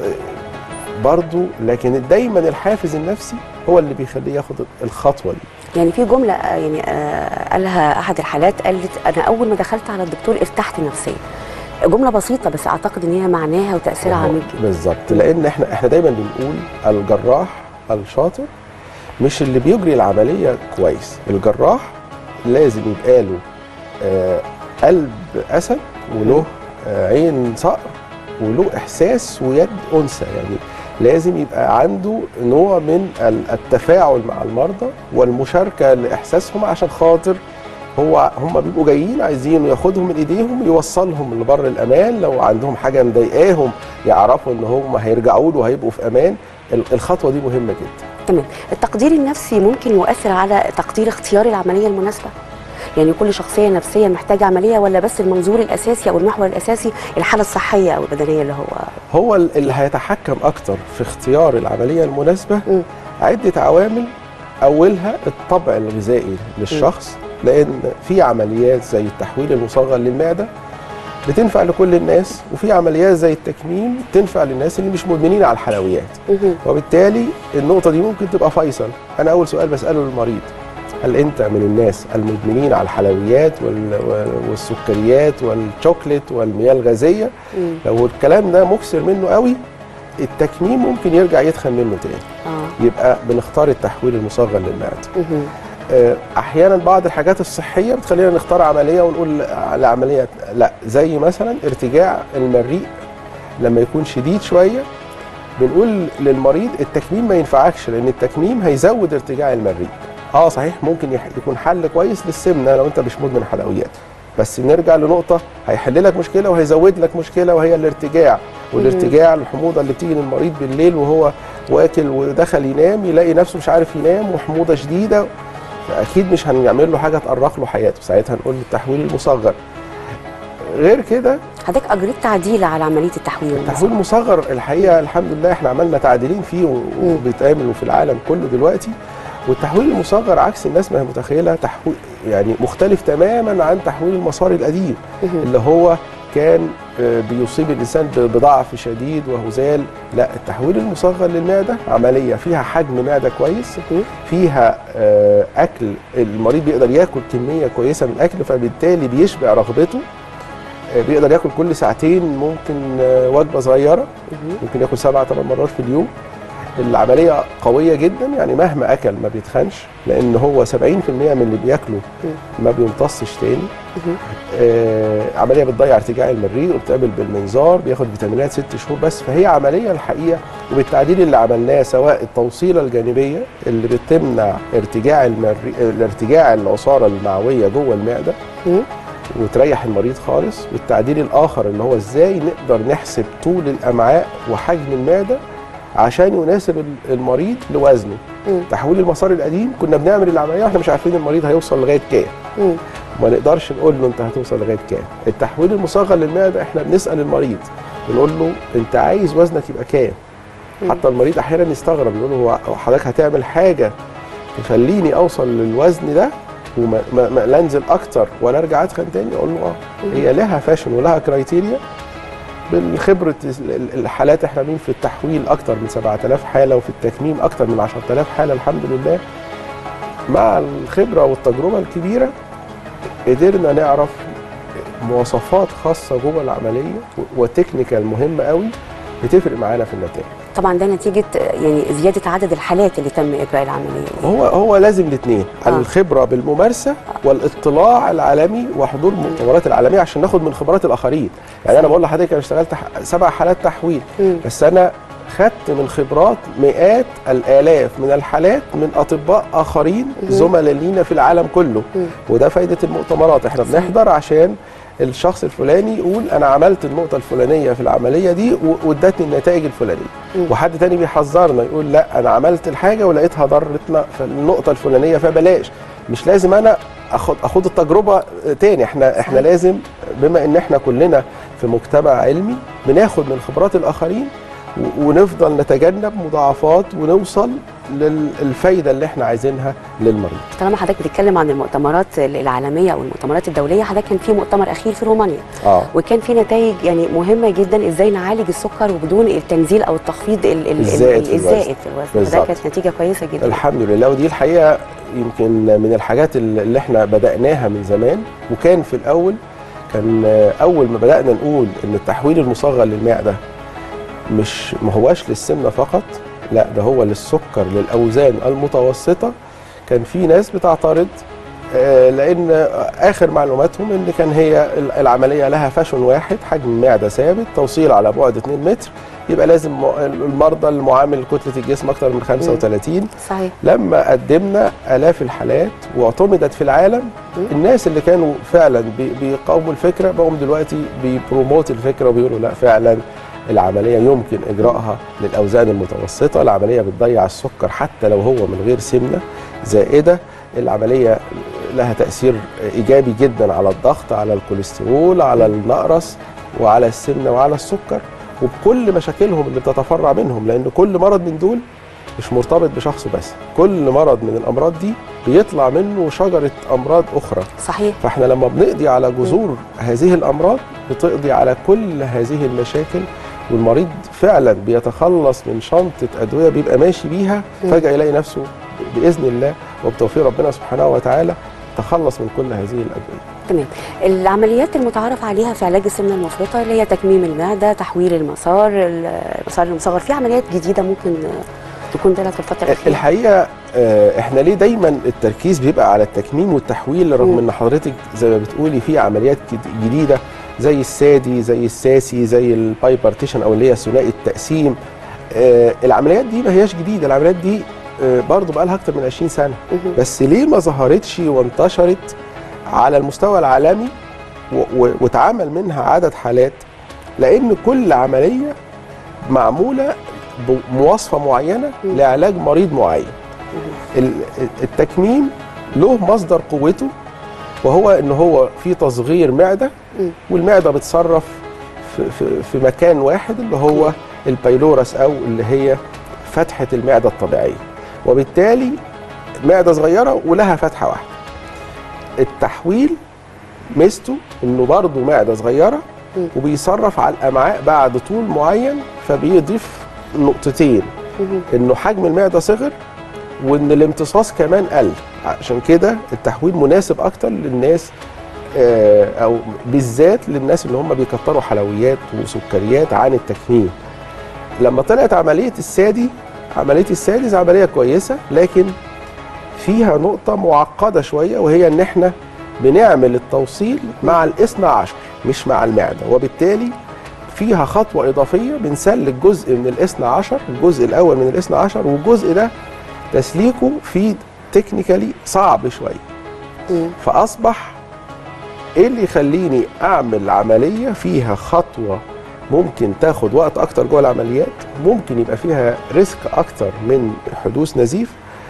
S10: برضو لكن دايما الحافز النفسي هو اللي بيخليه ياخد الخطوه دي
S5: يعني في جمله آه، يعني آه، قالها احد الحالات قالت انا اول ما دخلت على الدكتور ارتحت نفسيا جمله بسيطه بس اعتقد ان هي معناها وتاثيرها
S10: وهو-
S5: عميق جدا
S10: بالظبط لان احنا احنا دايما بنقول الجراح الشاطر مش اللي بيجري العمليه كويس الجراح لازم يبقى له آه قلب اسد وله آه عين صقر وله احساس ويد انثى يعني لازم يبقى عنده نوع من ال- التفاعل مع المرضى والمشاركه لاحساسهم عشان خاطر هو هم بيبقوا جايين عايزين ياخدهم من ايديهم يوصلهم لبر الامان لو عندهم حاجه مضايقاهم يعرفوا ان هم هيرجعوا له وهيبقوا في امان ال- الخطوه دي مهمه جدا
S5: تمام التقدير النفسي ممكن يؤثر على تقدير اختيار العمليه المناسبه يعني كل شخصيه نفسيه محتاجه عمليه ولا بس المنظور الاساسي او المحور الاساسي الحاله الصحيه او البدنيه اللي هو
S10: هو ال- اللي هيتحكم اكتر في اختيار العمليه المناسبه
S5: مم.
S10: عده عوامل اولها الطبع الغذائي للشخص لان في عمليات زي التحويل المصغر للمعده بتنفع لكل الناس وفي عمليات زي التكميم تنفع للناس اللي مش مدمنين على الحلويات
S5: مهم.
S10: وبالتالي النقطة دي ممكن تبقى فيصل أنا أول سؤال بسأله للمريض هل أنت من الناس المدمنين على الحلويات وال- وال- والسكريات والشوكليت والمياه الغازية
S5: مم.
S10: لو الكلام ده مكسر منه قوي التكميم ممكن يرجع يتخن منه تاني
S5: اه
S10: يبقى بنختار التحويل المصغر للمعدة
S5: مهم.
S10: آه، احيانا بعض الحاجات الصحيه بتخلينا نختار عمليه ونقول على عمليه لا زي مثلا ارتجاع المريء لما يكون شديد شويه بنقول للمريض التكميم ما ينفعكش لان التكميم هيزود ارتجاع المريء اه صحيح ممكن يح- يكون حل كويس للسمنه لو انت مش مدمن حلويات بس نرجع لنقطه هيحل لك مشكله وهيزود لك مشكله وهي الارتجاع والارتجاع الحموضه اللي بتيجي للمريض بالليل وهو واكل ودخل ينام يلاقي نفسه مش عارف ينام وحموضه شديده فاكيد مش هنعمل له حاجه تأرق له حياته ساعتها نقول له التحويل المصغر غير كده
S5: حضرتك اجريت تعديل على عمليه التحويل
S10: التحويل المصغر الحقيقه الحمد لله احنا عملنا تعديلين فيه و- وبيتعملوا في العالم كله دلوقتي والتحويل المصغر عكس الناس ما هي متخيله تحويل يعني مختلف تماما عن تحويل المسار القديم اللي هو كان آه، بيصيب الانسان ب- بضعف شديد وهزال لا التحويل المصغر للمعده عمليه فيها حجم معده كويس فيها آه، اكل المريض بيقدر ياكل كميه كويسه من الاكل فبالتالي بيشبع رغبته آه، بيقدر ياكل كل ساعتين ممكن آه، وجبه صغيره ممكن ياكل سبع ثمان مرات في اليوم العمليه قويه جدا يعني مهما اكل ما بيتخنش لان هو 70% من اللي بياكله ما بيمتصش تاني آه عمليه بتضيع ارتجاع المريء وبتقابل بالمنظار بياخد فيتامينات ست شهور بس فهي عمليه الحقيقه وبالتعديل اللي عملناه سواء التوصيله الجانبيه اللي بتمنع ارتجاع المريء الارتجاع العصاره المعويه جوه المعده وتريح المريض خالص والتعديل الاخر اللي هو ازاي نقدر نحسب طول الامعاء وحجم المعده عشان يناسب ال- المريض لوزنه تحويل المسار القديم كنا بنعمل العمليه واحنا مش عارفين المريض هيوصل لغايه كام ما نقدرش نقول له انت هتوصل لغايه كام التحويل المصغر للمعده احنا بنسال المريض بنقول له انت عايز وزنك يبقى كام حتى المريض احيانا يستغرب يقول له هو حضرتك هتعمل حاجه تخليني اوصل للوزن ده وما ما ما لا انزل اكتر ولا ارجع اتخن تاني اقول له اه هي لها فاشن ولها كرايتيريا بالخبره ال- ال- الحالات احنا عاملين في التحويل اكتر من 7000 حاله وفي التكميم اكتر من 10000 حاله الحمد لله مع الخبره والتجربه الكبيره قدرنا نعرف مواصفات خاصه جوه العمليه و- وتكنيكال مهمه قوي بتفرق معانا في النتائج
S5: طبعا ده نتيجه يعني زياده عدد الحالات اللي تم اجراء العمليه
S10: هو هو لازم الاثنين
S5: آه.
S10: الخبره بالممارسه والاطلاع العالمي وحضور المؤتمرات العالميه عشان ناخد من خبرات الاخرين يعني انا بقول لحضرتك انا اشتغلت ح- سبع حالات تحويل
S5: مم.
S10: بس انا خدت من خبرات مئات الالاف من الحالات من اطباء اخرين زملاء لينا في العالم كله وده فايده المؤتمرات احنا بنحضر عشان الشخص الفلاني يقول انا عملت النقطه الفلانيه في العمليه دي و- وادتني النتائج الفلانيه وحد تاني بيحذرنا يقول لا انا عملت الحاجه ولقيتها ضرتنا في النقطه الفلانيه فبلاش مش لازم انا اخد اخد التجربه تاني احنا احنا لازم بما ان احنا كلنا في مجتمع علمي بناخد من خبرات الاخرين و- ونفضل نتجنب مضاعفات ونوصل للفايده اللي احنا عايزينها للمريض
S5: طالما حضرتك بتتكلم عن المؤتمرات العالميه او المؤتمرات الدوليه حضرتك كان في مؤتمر اخير في رومانيا
S10: اه
S5: وكان في نتائج يعني مهمه جدا ازاي نعالج السكر وبدون التنزيل او التخفيض ال- ال-
S10: الزائد في الوزن.
S5: الزائد في الوزن فده
S10: بالظبط.
S5: كانت نتيجه كويسه جدا
S10: الحمد لله ودي الحقيقه يمكن من الحاجات اللي احنا بدأناها من زمان وكان في الأول كان أول ما بدأنا نقول إن التحويل المصغر للمعدة مش ما هواش للسمنة فقط لا ده هو للسكر للأوزان المتوسطة كان في ناس بتعترض آه، لأن آخر معلوماتهم إن كان هي العملية لها فاشن واحد حجم المعدة ثابت توصيل على بعد 2 متر يبقى لازم م- المرضى المعامل كتلة الجسم أكتر من 35
S5: صحيح
S10: لما قدمنا آلاف الحالات واعتمدت في العالم الناس اللي كانوا فعلا بي- بيقاوموا الفكرة بقوا دلوقتي بيبروموت الفكرة وبيقولوا لا فعلا العملية يمكن إجراءها للأوزان المتوسطة العملية بتضيع السكر حتى لو هو من غير سمنة زائدة العملية لها تأثير إيجابي جدا على الضغط على الكوليسترول على النقرس وعلى السمنة وعلى السكر وبكل مشاكلهم اللي بتتفرع منهم لأن كل مرض من دول مش مرتبط بشخصه بس كل مرض من الامراض دي بيطلع منه شجره امراض اخرى
S5: صحيح
S10: فاحنا لما بنقضي على جذور هذه الامراض بتقضي على كل هذه المشاكل والمريض فعلا بيتخلص من شنطه ادويه بيبقى ماشي بيها فجاه يلاقي نفسه باذن الله وبتوفيق ربنا سبحانه وتعالى تخلص من كل هذه الادويه
S5: تمام العمليات المتعارف عليها في علاج السمنه المفرطه اللي هي تكميم المعده تحويل المسار المسار المصغر في عمليات جديده ممكن آه، تكون طلعت في الفتره الاخيره
S10: الحقيقه آه، احنا ليه دايما التركيز بيبقى على التكميم والتحويل رغم
S5: مم.
S10: ان حضرتك زي ما بتقولي في عمليات جد- جديده زي السادي زي الساسي زي الباي بارتيشن او اللي هي ثنائي التقسيم آه، العمليات دي ما هياش جديده العمليات دي آه، برضو بقى لها اكتر من 20 سنه
S5: مهم.
S10: بس ليه ما ظهرتش وانتشرت على المستوى العالمي و- و- واتعمل منها عدد حالات لان كل عمليه معموله بمواصفه معينه لعلاج مريض معين ال- التكميم له مصدر قوته وهو ان هو في تصغير معده والمعده بتصرف في, في, في مكان واحد اللي هو البايلورس او اللي هي فتحه المعده الطبيعيه وبالتالي معده صغيره ولها فتحه واحده التحويل ميزته انه برضه معده صغيره وبيصرف على الامعاء بعد طول معين فبيضيف نقطتين انه حجم المعده صغر وان الامتصاص كمان قل عشان كده التحويل مناسب اكتر للناس آه، او بالذات للناس اللي هم بيكتروا حلويات وسكريات عن التكميم لما طلعت عمليه السادي عمليه السادس عمليه كويسه لكن فيها نقطه معقده شويه وهي ان احنا بنعمل التوصيل مع الاثنى عشر مش مع المعده وبالتالي فيها خطوه اضافيه بنسلك جزء من الاثنى عشر الجزء الاول من الاثنى عشر والجزء ده تسليكه فيه تكنيكالي صعب شويه فاصبح ايه اللي يخليني اعمل عمليه فيها خطوه ممكن تاخد وقت اكتر جوه العمليات ممكن يبقى فيها ريسك اكتر من حدوث نزيف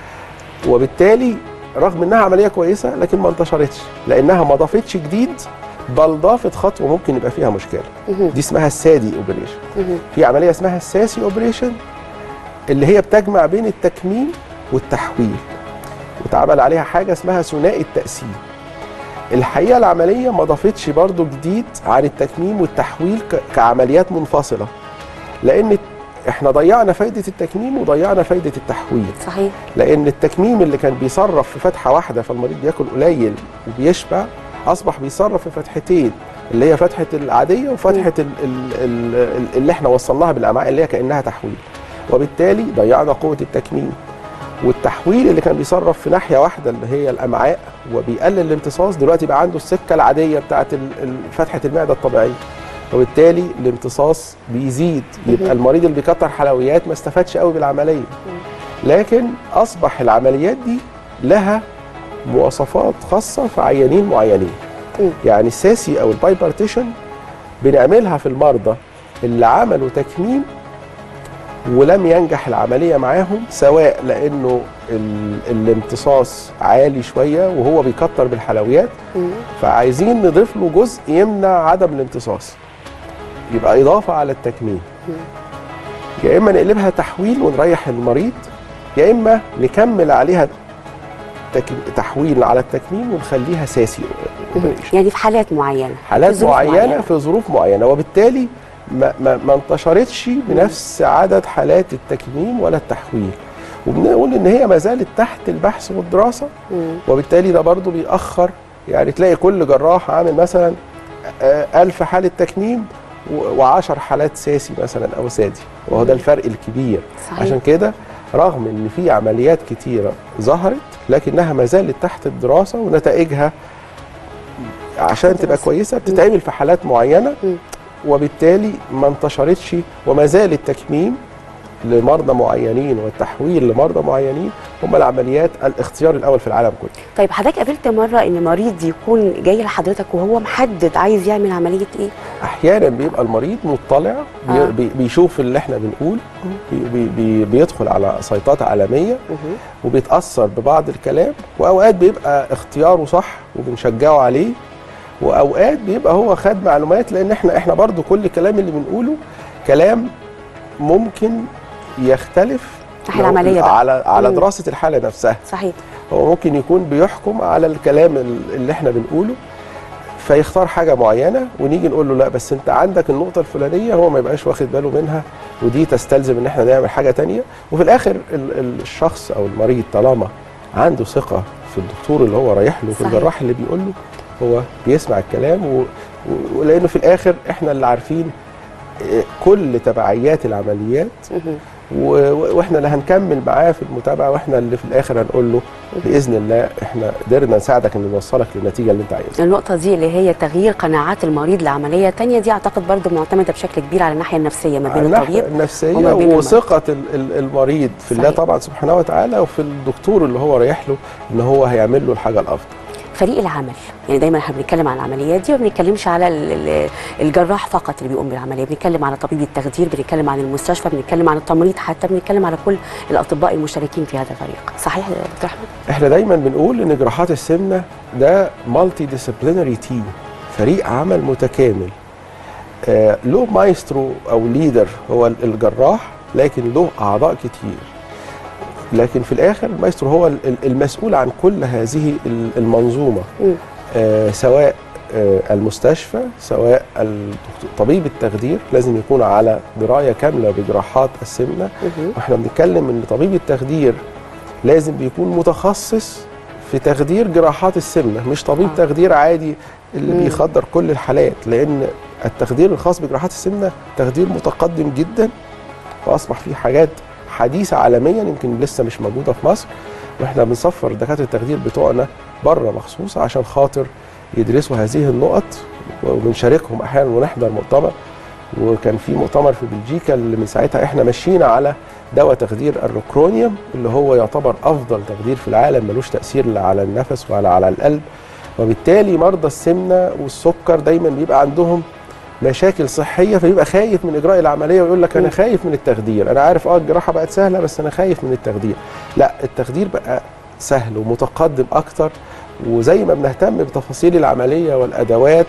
S10: وبالتالي رغم انها عمليه كويسه لكن ما انتشرتش لانها ما ضافتش جديد بل ضافت خطوه ممكن يبقى فيها مشكله دي اسمها السادي اوبريشن في عمليه اسمها الساسي اوبريشن اللي هي بتجمع بين التكميم والتحويل واتعمل عليها حاجه اسمها ثنائي التقسيم الحقيقه العمليه ما ضافتش برضو جديد عن التكميم والتحويل ك- كعمليات منفصله لان احنا ضيعنا فايده التكميم وضيعنا فايده التحويل
S5: صحيح
S10: لان التكميم اللي كان بيصرف في فتحه واحده فالمريض بياكل قليل وبيشبع اصبح بيصرف في فتحتين اللي هي فتحه العاديه وفتحه ال- ال- ال- اللي احنا وصلناها بالامعاء اللي هي كانها تحويل وبالتالي ضيعنا قوه التكميم والتحويل اللي كان بيصرف في ناحيه واحده اللي هي الامعاء وبيقلل الامتصاص دلوقتي بقى عنده السكه العاديه بتاعه ال- ال- فتحه المعده الطبيعيه وبالتالي الامتصاص بيزيد يبقى المريض اللي بيكتر حلويات ما استفادش قوي بالعمليه لكن اصبح العمليات دي لها مواصفات خاصه في عيانين معينين يعني الساسي او البايبارتيشن بنعملها في المرضى اللي عملوا تكميم ولم ينجح العمليه معاهم سواء لانه ال- الامتصاص عالي شويه وهو بيكتر بالحلويات فعايزين نضيف له جزء يمنع عدم الامتصاص يبقى اضافه على التكميم يا اما نقلبها تحويل ونريح المريض يا اما نكمل عليها تك... تحويل على التكميم ونخليها ساسي operation.
S5: يعني في حالات معينه
S10: حالات
S5: في ظروف
S10: معينه في ظروف معينه وبالتالي ما, ما, ما انتشرتش بنفس عدد حالات التكميم ولا التحويل وبنقول ان هي ما زالت تحت البحث والدراسه
S5: مم.
S10: وبالتالي ده برضو بيأخر يعني تلاقي كل جراح عامل مثلا آه، ألف حالة تكميم و- وعشر حالات ساسي مثلا أو سادي وهو ده الفرق الكبير
S5: صحيح.
S10: عشان كده رغم ان في عمليات كتيرة ظهرت لكنها ما زالت تحت الدراسة ونتائجها عشان تبقى كويسة بتتعمل في حالات معينة وبالتالي ما انتشرتش وما زال التكميم لمرضى معينين والتحويل لمرضى معينين هم العمليات الاختيار الاول في العالم كله
S5: طيب حضرتك قابلت مره ان مريض يكون جاي لحضرتك وهو محدد عايز يعمل عمليه ايه
S10: احيانا بيبقى المريض مطلع بي
S5: آه.
S10: بي بيشوف اللي احنا بنقول بي بي بي بيدخل على سيطات عالميه وبيتاثر ببعض الكلام واوقات بيبقى اختياره صح وبنشجعه عليه واوقات بيبقى هو خد معلومات لان احنا احنا برضو كل الكلام اللي بنقوله كلام ممكن يختلف
S5: ناحية
S10: لو-
S5: العملية بقى.
S10: على على
S5: مم.
S10: دراسه الحاله نفسها
S5: صحيح
S10: هو ممكن يكون بيحكم على الكلام ال- اللي احنا بنقوله فيختار حاجه معينه ونيجي نقول له لا بس انت عندك النقطه الفلانيه هو ما يبقاش واخد باله منها ودي تستلزم ان احنا نعمل حاجه تانية وفي الاخر ال- ال- الشخص او المريض طالما عنده ثقه في الدكتور اللي هو رايح له في
S5: صحيح.
S10: الجراح اللي بيقول له هو بيسمع الكلام و... و... ولانه في الاخر احنا اللي عارفين آه، كل تبعيات العمليات و... و- واحنا اللي هنكمل معاه في المتابعه واحنا اللي في الاخر هنقول له باذن الله احنا قدرنا نساعدك ان نوصلك للنتيجه اللي انت عايزها
S5: النقطة دي اللي هي تغيير قناعات المريض لعملية تانية دي أعتقد برضو معتمدة بشكل كبير على الناحية النفسية ما بين
S10: الناحية
S5: الطبيب
S10: النفسيه
S5: وما بين المريض.
S10: وثقه ال- ال- المريض في الله
S5: صحيح.
S10: طبعا سبحانه وتعالى وفي الدكتور اللي هو رايح له ان هو هيعمل له الحاجه الافضل
S5: في فريق العمل يعني دايما احنا بنتكلم عن العمليات دي وما بنتكلمش على ال- ال- الجراح فقط اللي بيقوم بالعمليه بنتكلم على طبيب التخدير بنتكلم عن المستشفى بنتكلم عن التمريض حتى بنتكلم على كل الاطباء المشتركين في هذا الفريق صحيح يا دكتور احمد
S10: احنا دايما بنقول ان جراحات السمنه ده مالتي ديسيبلينري تيم فريق عمل متكامل آه له مايسترو او ليدر هو ال- الجراح لكن له اعضاء كتير لكن في الاخر المايسترو هو ال- ال- المسؤول عن كل هذه ال- المنظومه
S5: مم.
S10: آه سواء آه المستشفى سواء الدكتور- طبيب التخدير لازم يكون على درايه كامله بجراحات السمنه
S5: مهم.
S10: واحنا بنتكلم ان طبيب التخدير لازم بيكون متخصص في تخدير جراحات السمنه مش طبيب
S5: آه.
S10: آه. تخدير عادي اللي
S5: مم.
S10: بيخدر كل الحالات لان التخدير الخاص بجراحات السمنه تخدير متقدم جدا واصبح فيه حاجات حديثه عالميا يمكن لسه مش موجوده في مصر واحنا بنسفر دكاتره التخدير بتوعنا بره مخصوص عشان خاطر يدرسوا هذه النقط وبنشاركهم احيانا ونحضر مؤتمر وكان في مؤتمر في بلجيكا اللي من ساعتها احنا ماشيين على دواء تخدير الروكرونيوم اللي هو يعتبر افضل تخدير في العالم ملوش تاثير لا على النفس ولا على القلب وبالتالي مرضى السمنه والسكر دايما بيبقى عندهم مشاكل صحيه فبيبقى خايف من اجراء العمليه ويقول لك انا خايف من التخدير انا عارف اه الجراحه بقت سهله بس انا خايف من التخدير لا التخدير بقى سهل ومتقدم اكتر وزي ما بنهتم بتفاصيل العمليه والادوات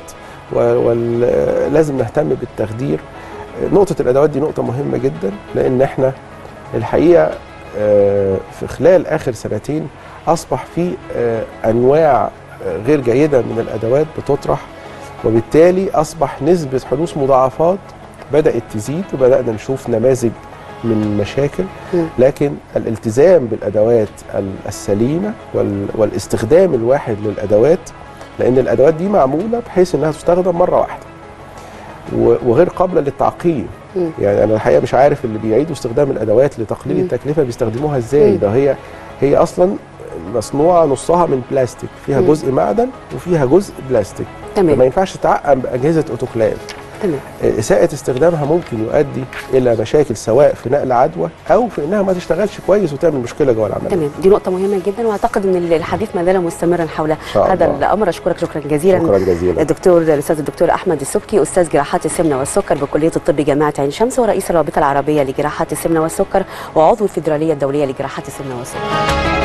S10: ولازم نهتم بالتخدير نقطه الادوات دي نقطه مهمه جدا لان احنا الحقيقه آه، في خلال اخر سنتين اصبح في آه، انواع آه، غير جيده من الادوات بتطرح وبالتالي اصبح نسبه حدوث مضاعفات بدات تزيد وبدانا نشوف نماذج من مشاكل
S5: مم.
S10: لكن الالتزام بالادوات ال- السليمه وال- والاستخدام الواحد للادوات لان الادوات دي معموله بحيث انها تستخدم مره واحده و- وغير قابله للتعقيم
S5: مم.
S10: يعني انا الحقيقه مش عارف اللي بيعيدوا استخدام الادوات لتقليل
S5: مم.
S10: التكلفه بيستخدموها ازاي
S5: مم.
S10: ده هي هي اصلا مصنوعه نصها من بلاستيك فيها
S5: مم.
S10: جزء معدن وفيها جزء بلاستيك فما
S5: تمام
S10: ينفعش تتعقم باجهزه اوتوكلاف
S5: تمام
S10: اساءه استخدامها ممكن يؤدي الى مشاكل سواء في نقل عدوى او في انها ما تشتغلش كويس وتعمل مشكله جوه العمليه
S5: تمام دي نقطة مهمة جدا واعتقد ان الحديث ما زال مستمرا حول
S10: شاء
S5: هذا
S10: الله.
S5: الامر اشكرك شكرا جزيلا
S10: شكرا جزيلا
S5: الدكتور الاستاذ الدكتور احمد السبكي استاذ جراحات السمنه والسكر بكليه الطب جامعه عين شمس ورئيس الرابطه العربيه لجراحات السمنه والسكر وعضو الفيدراليه الدوليه لجراحات السمنه والسكر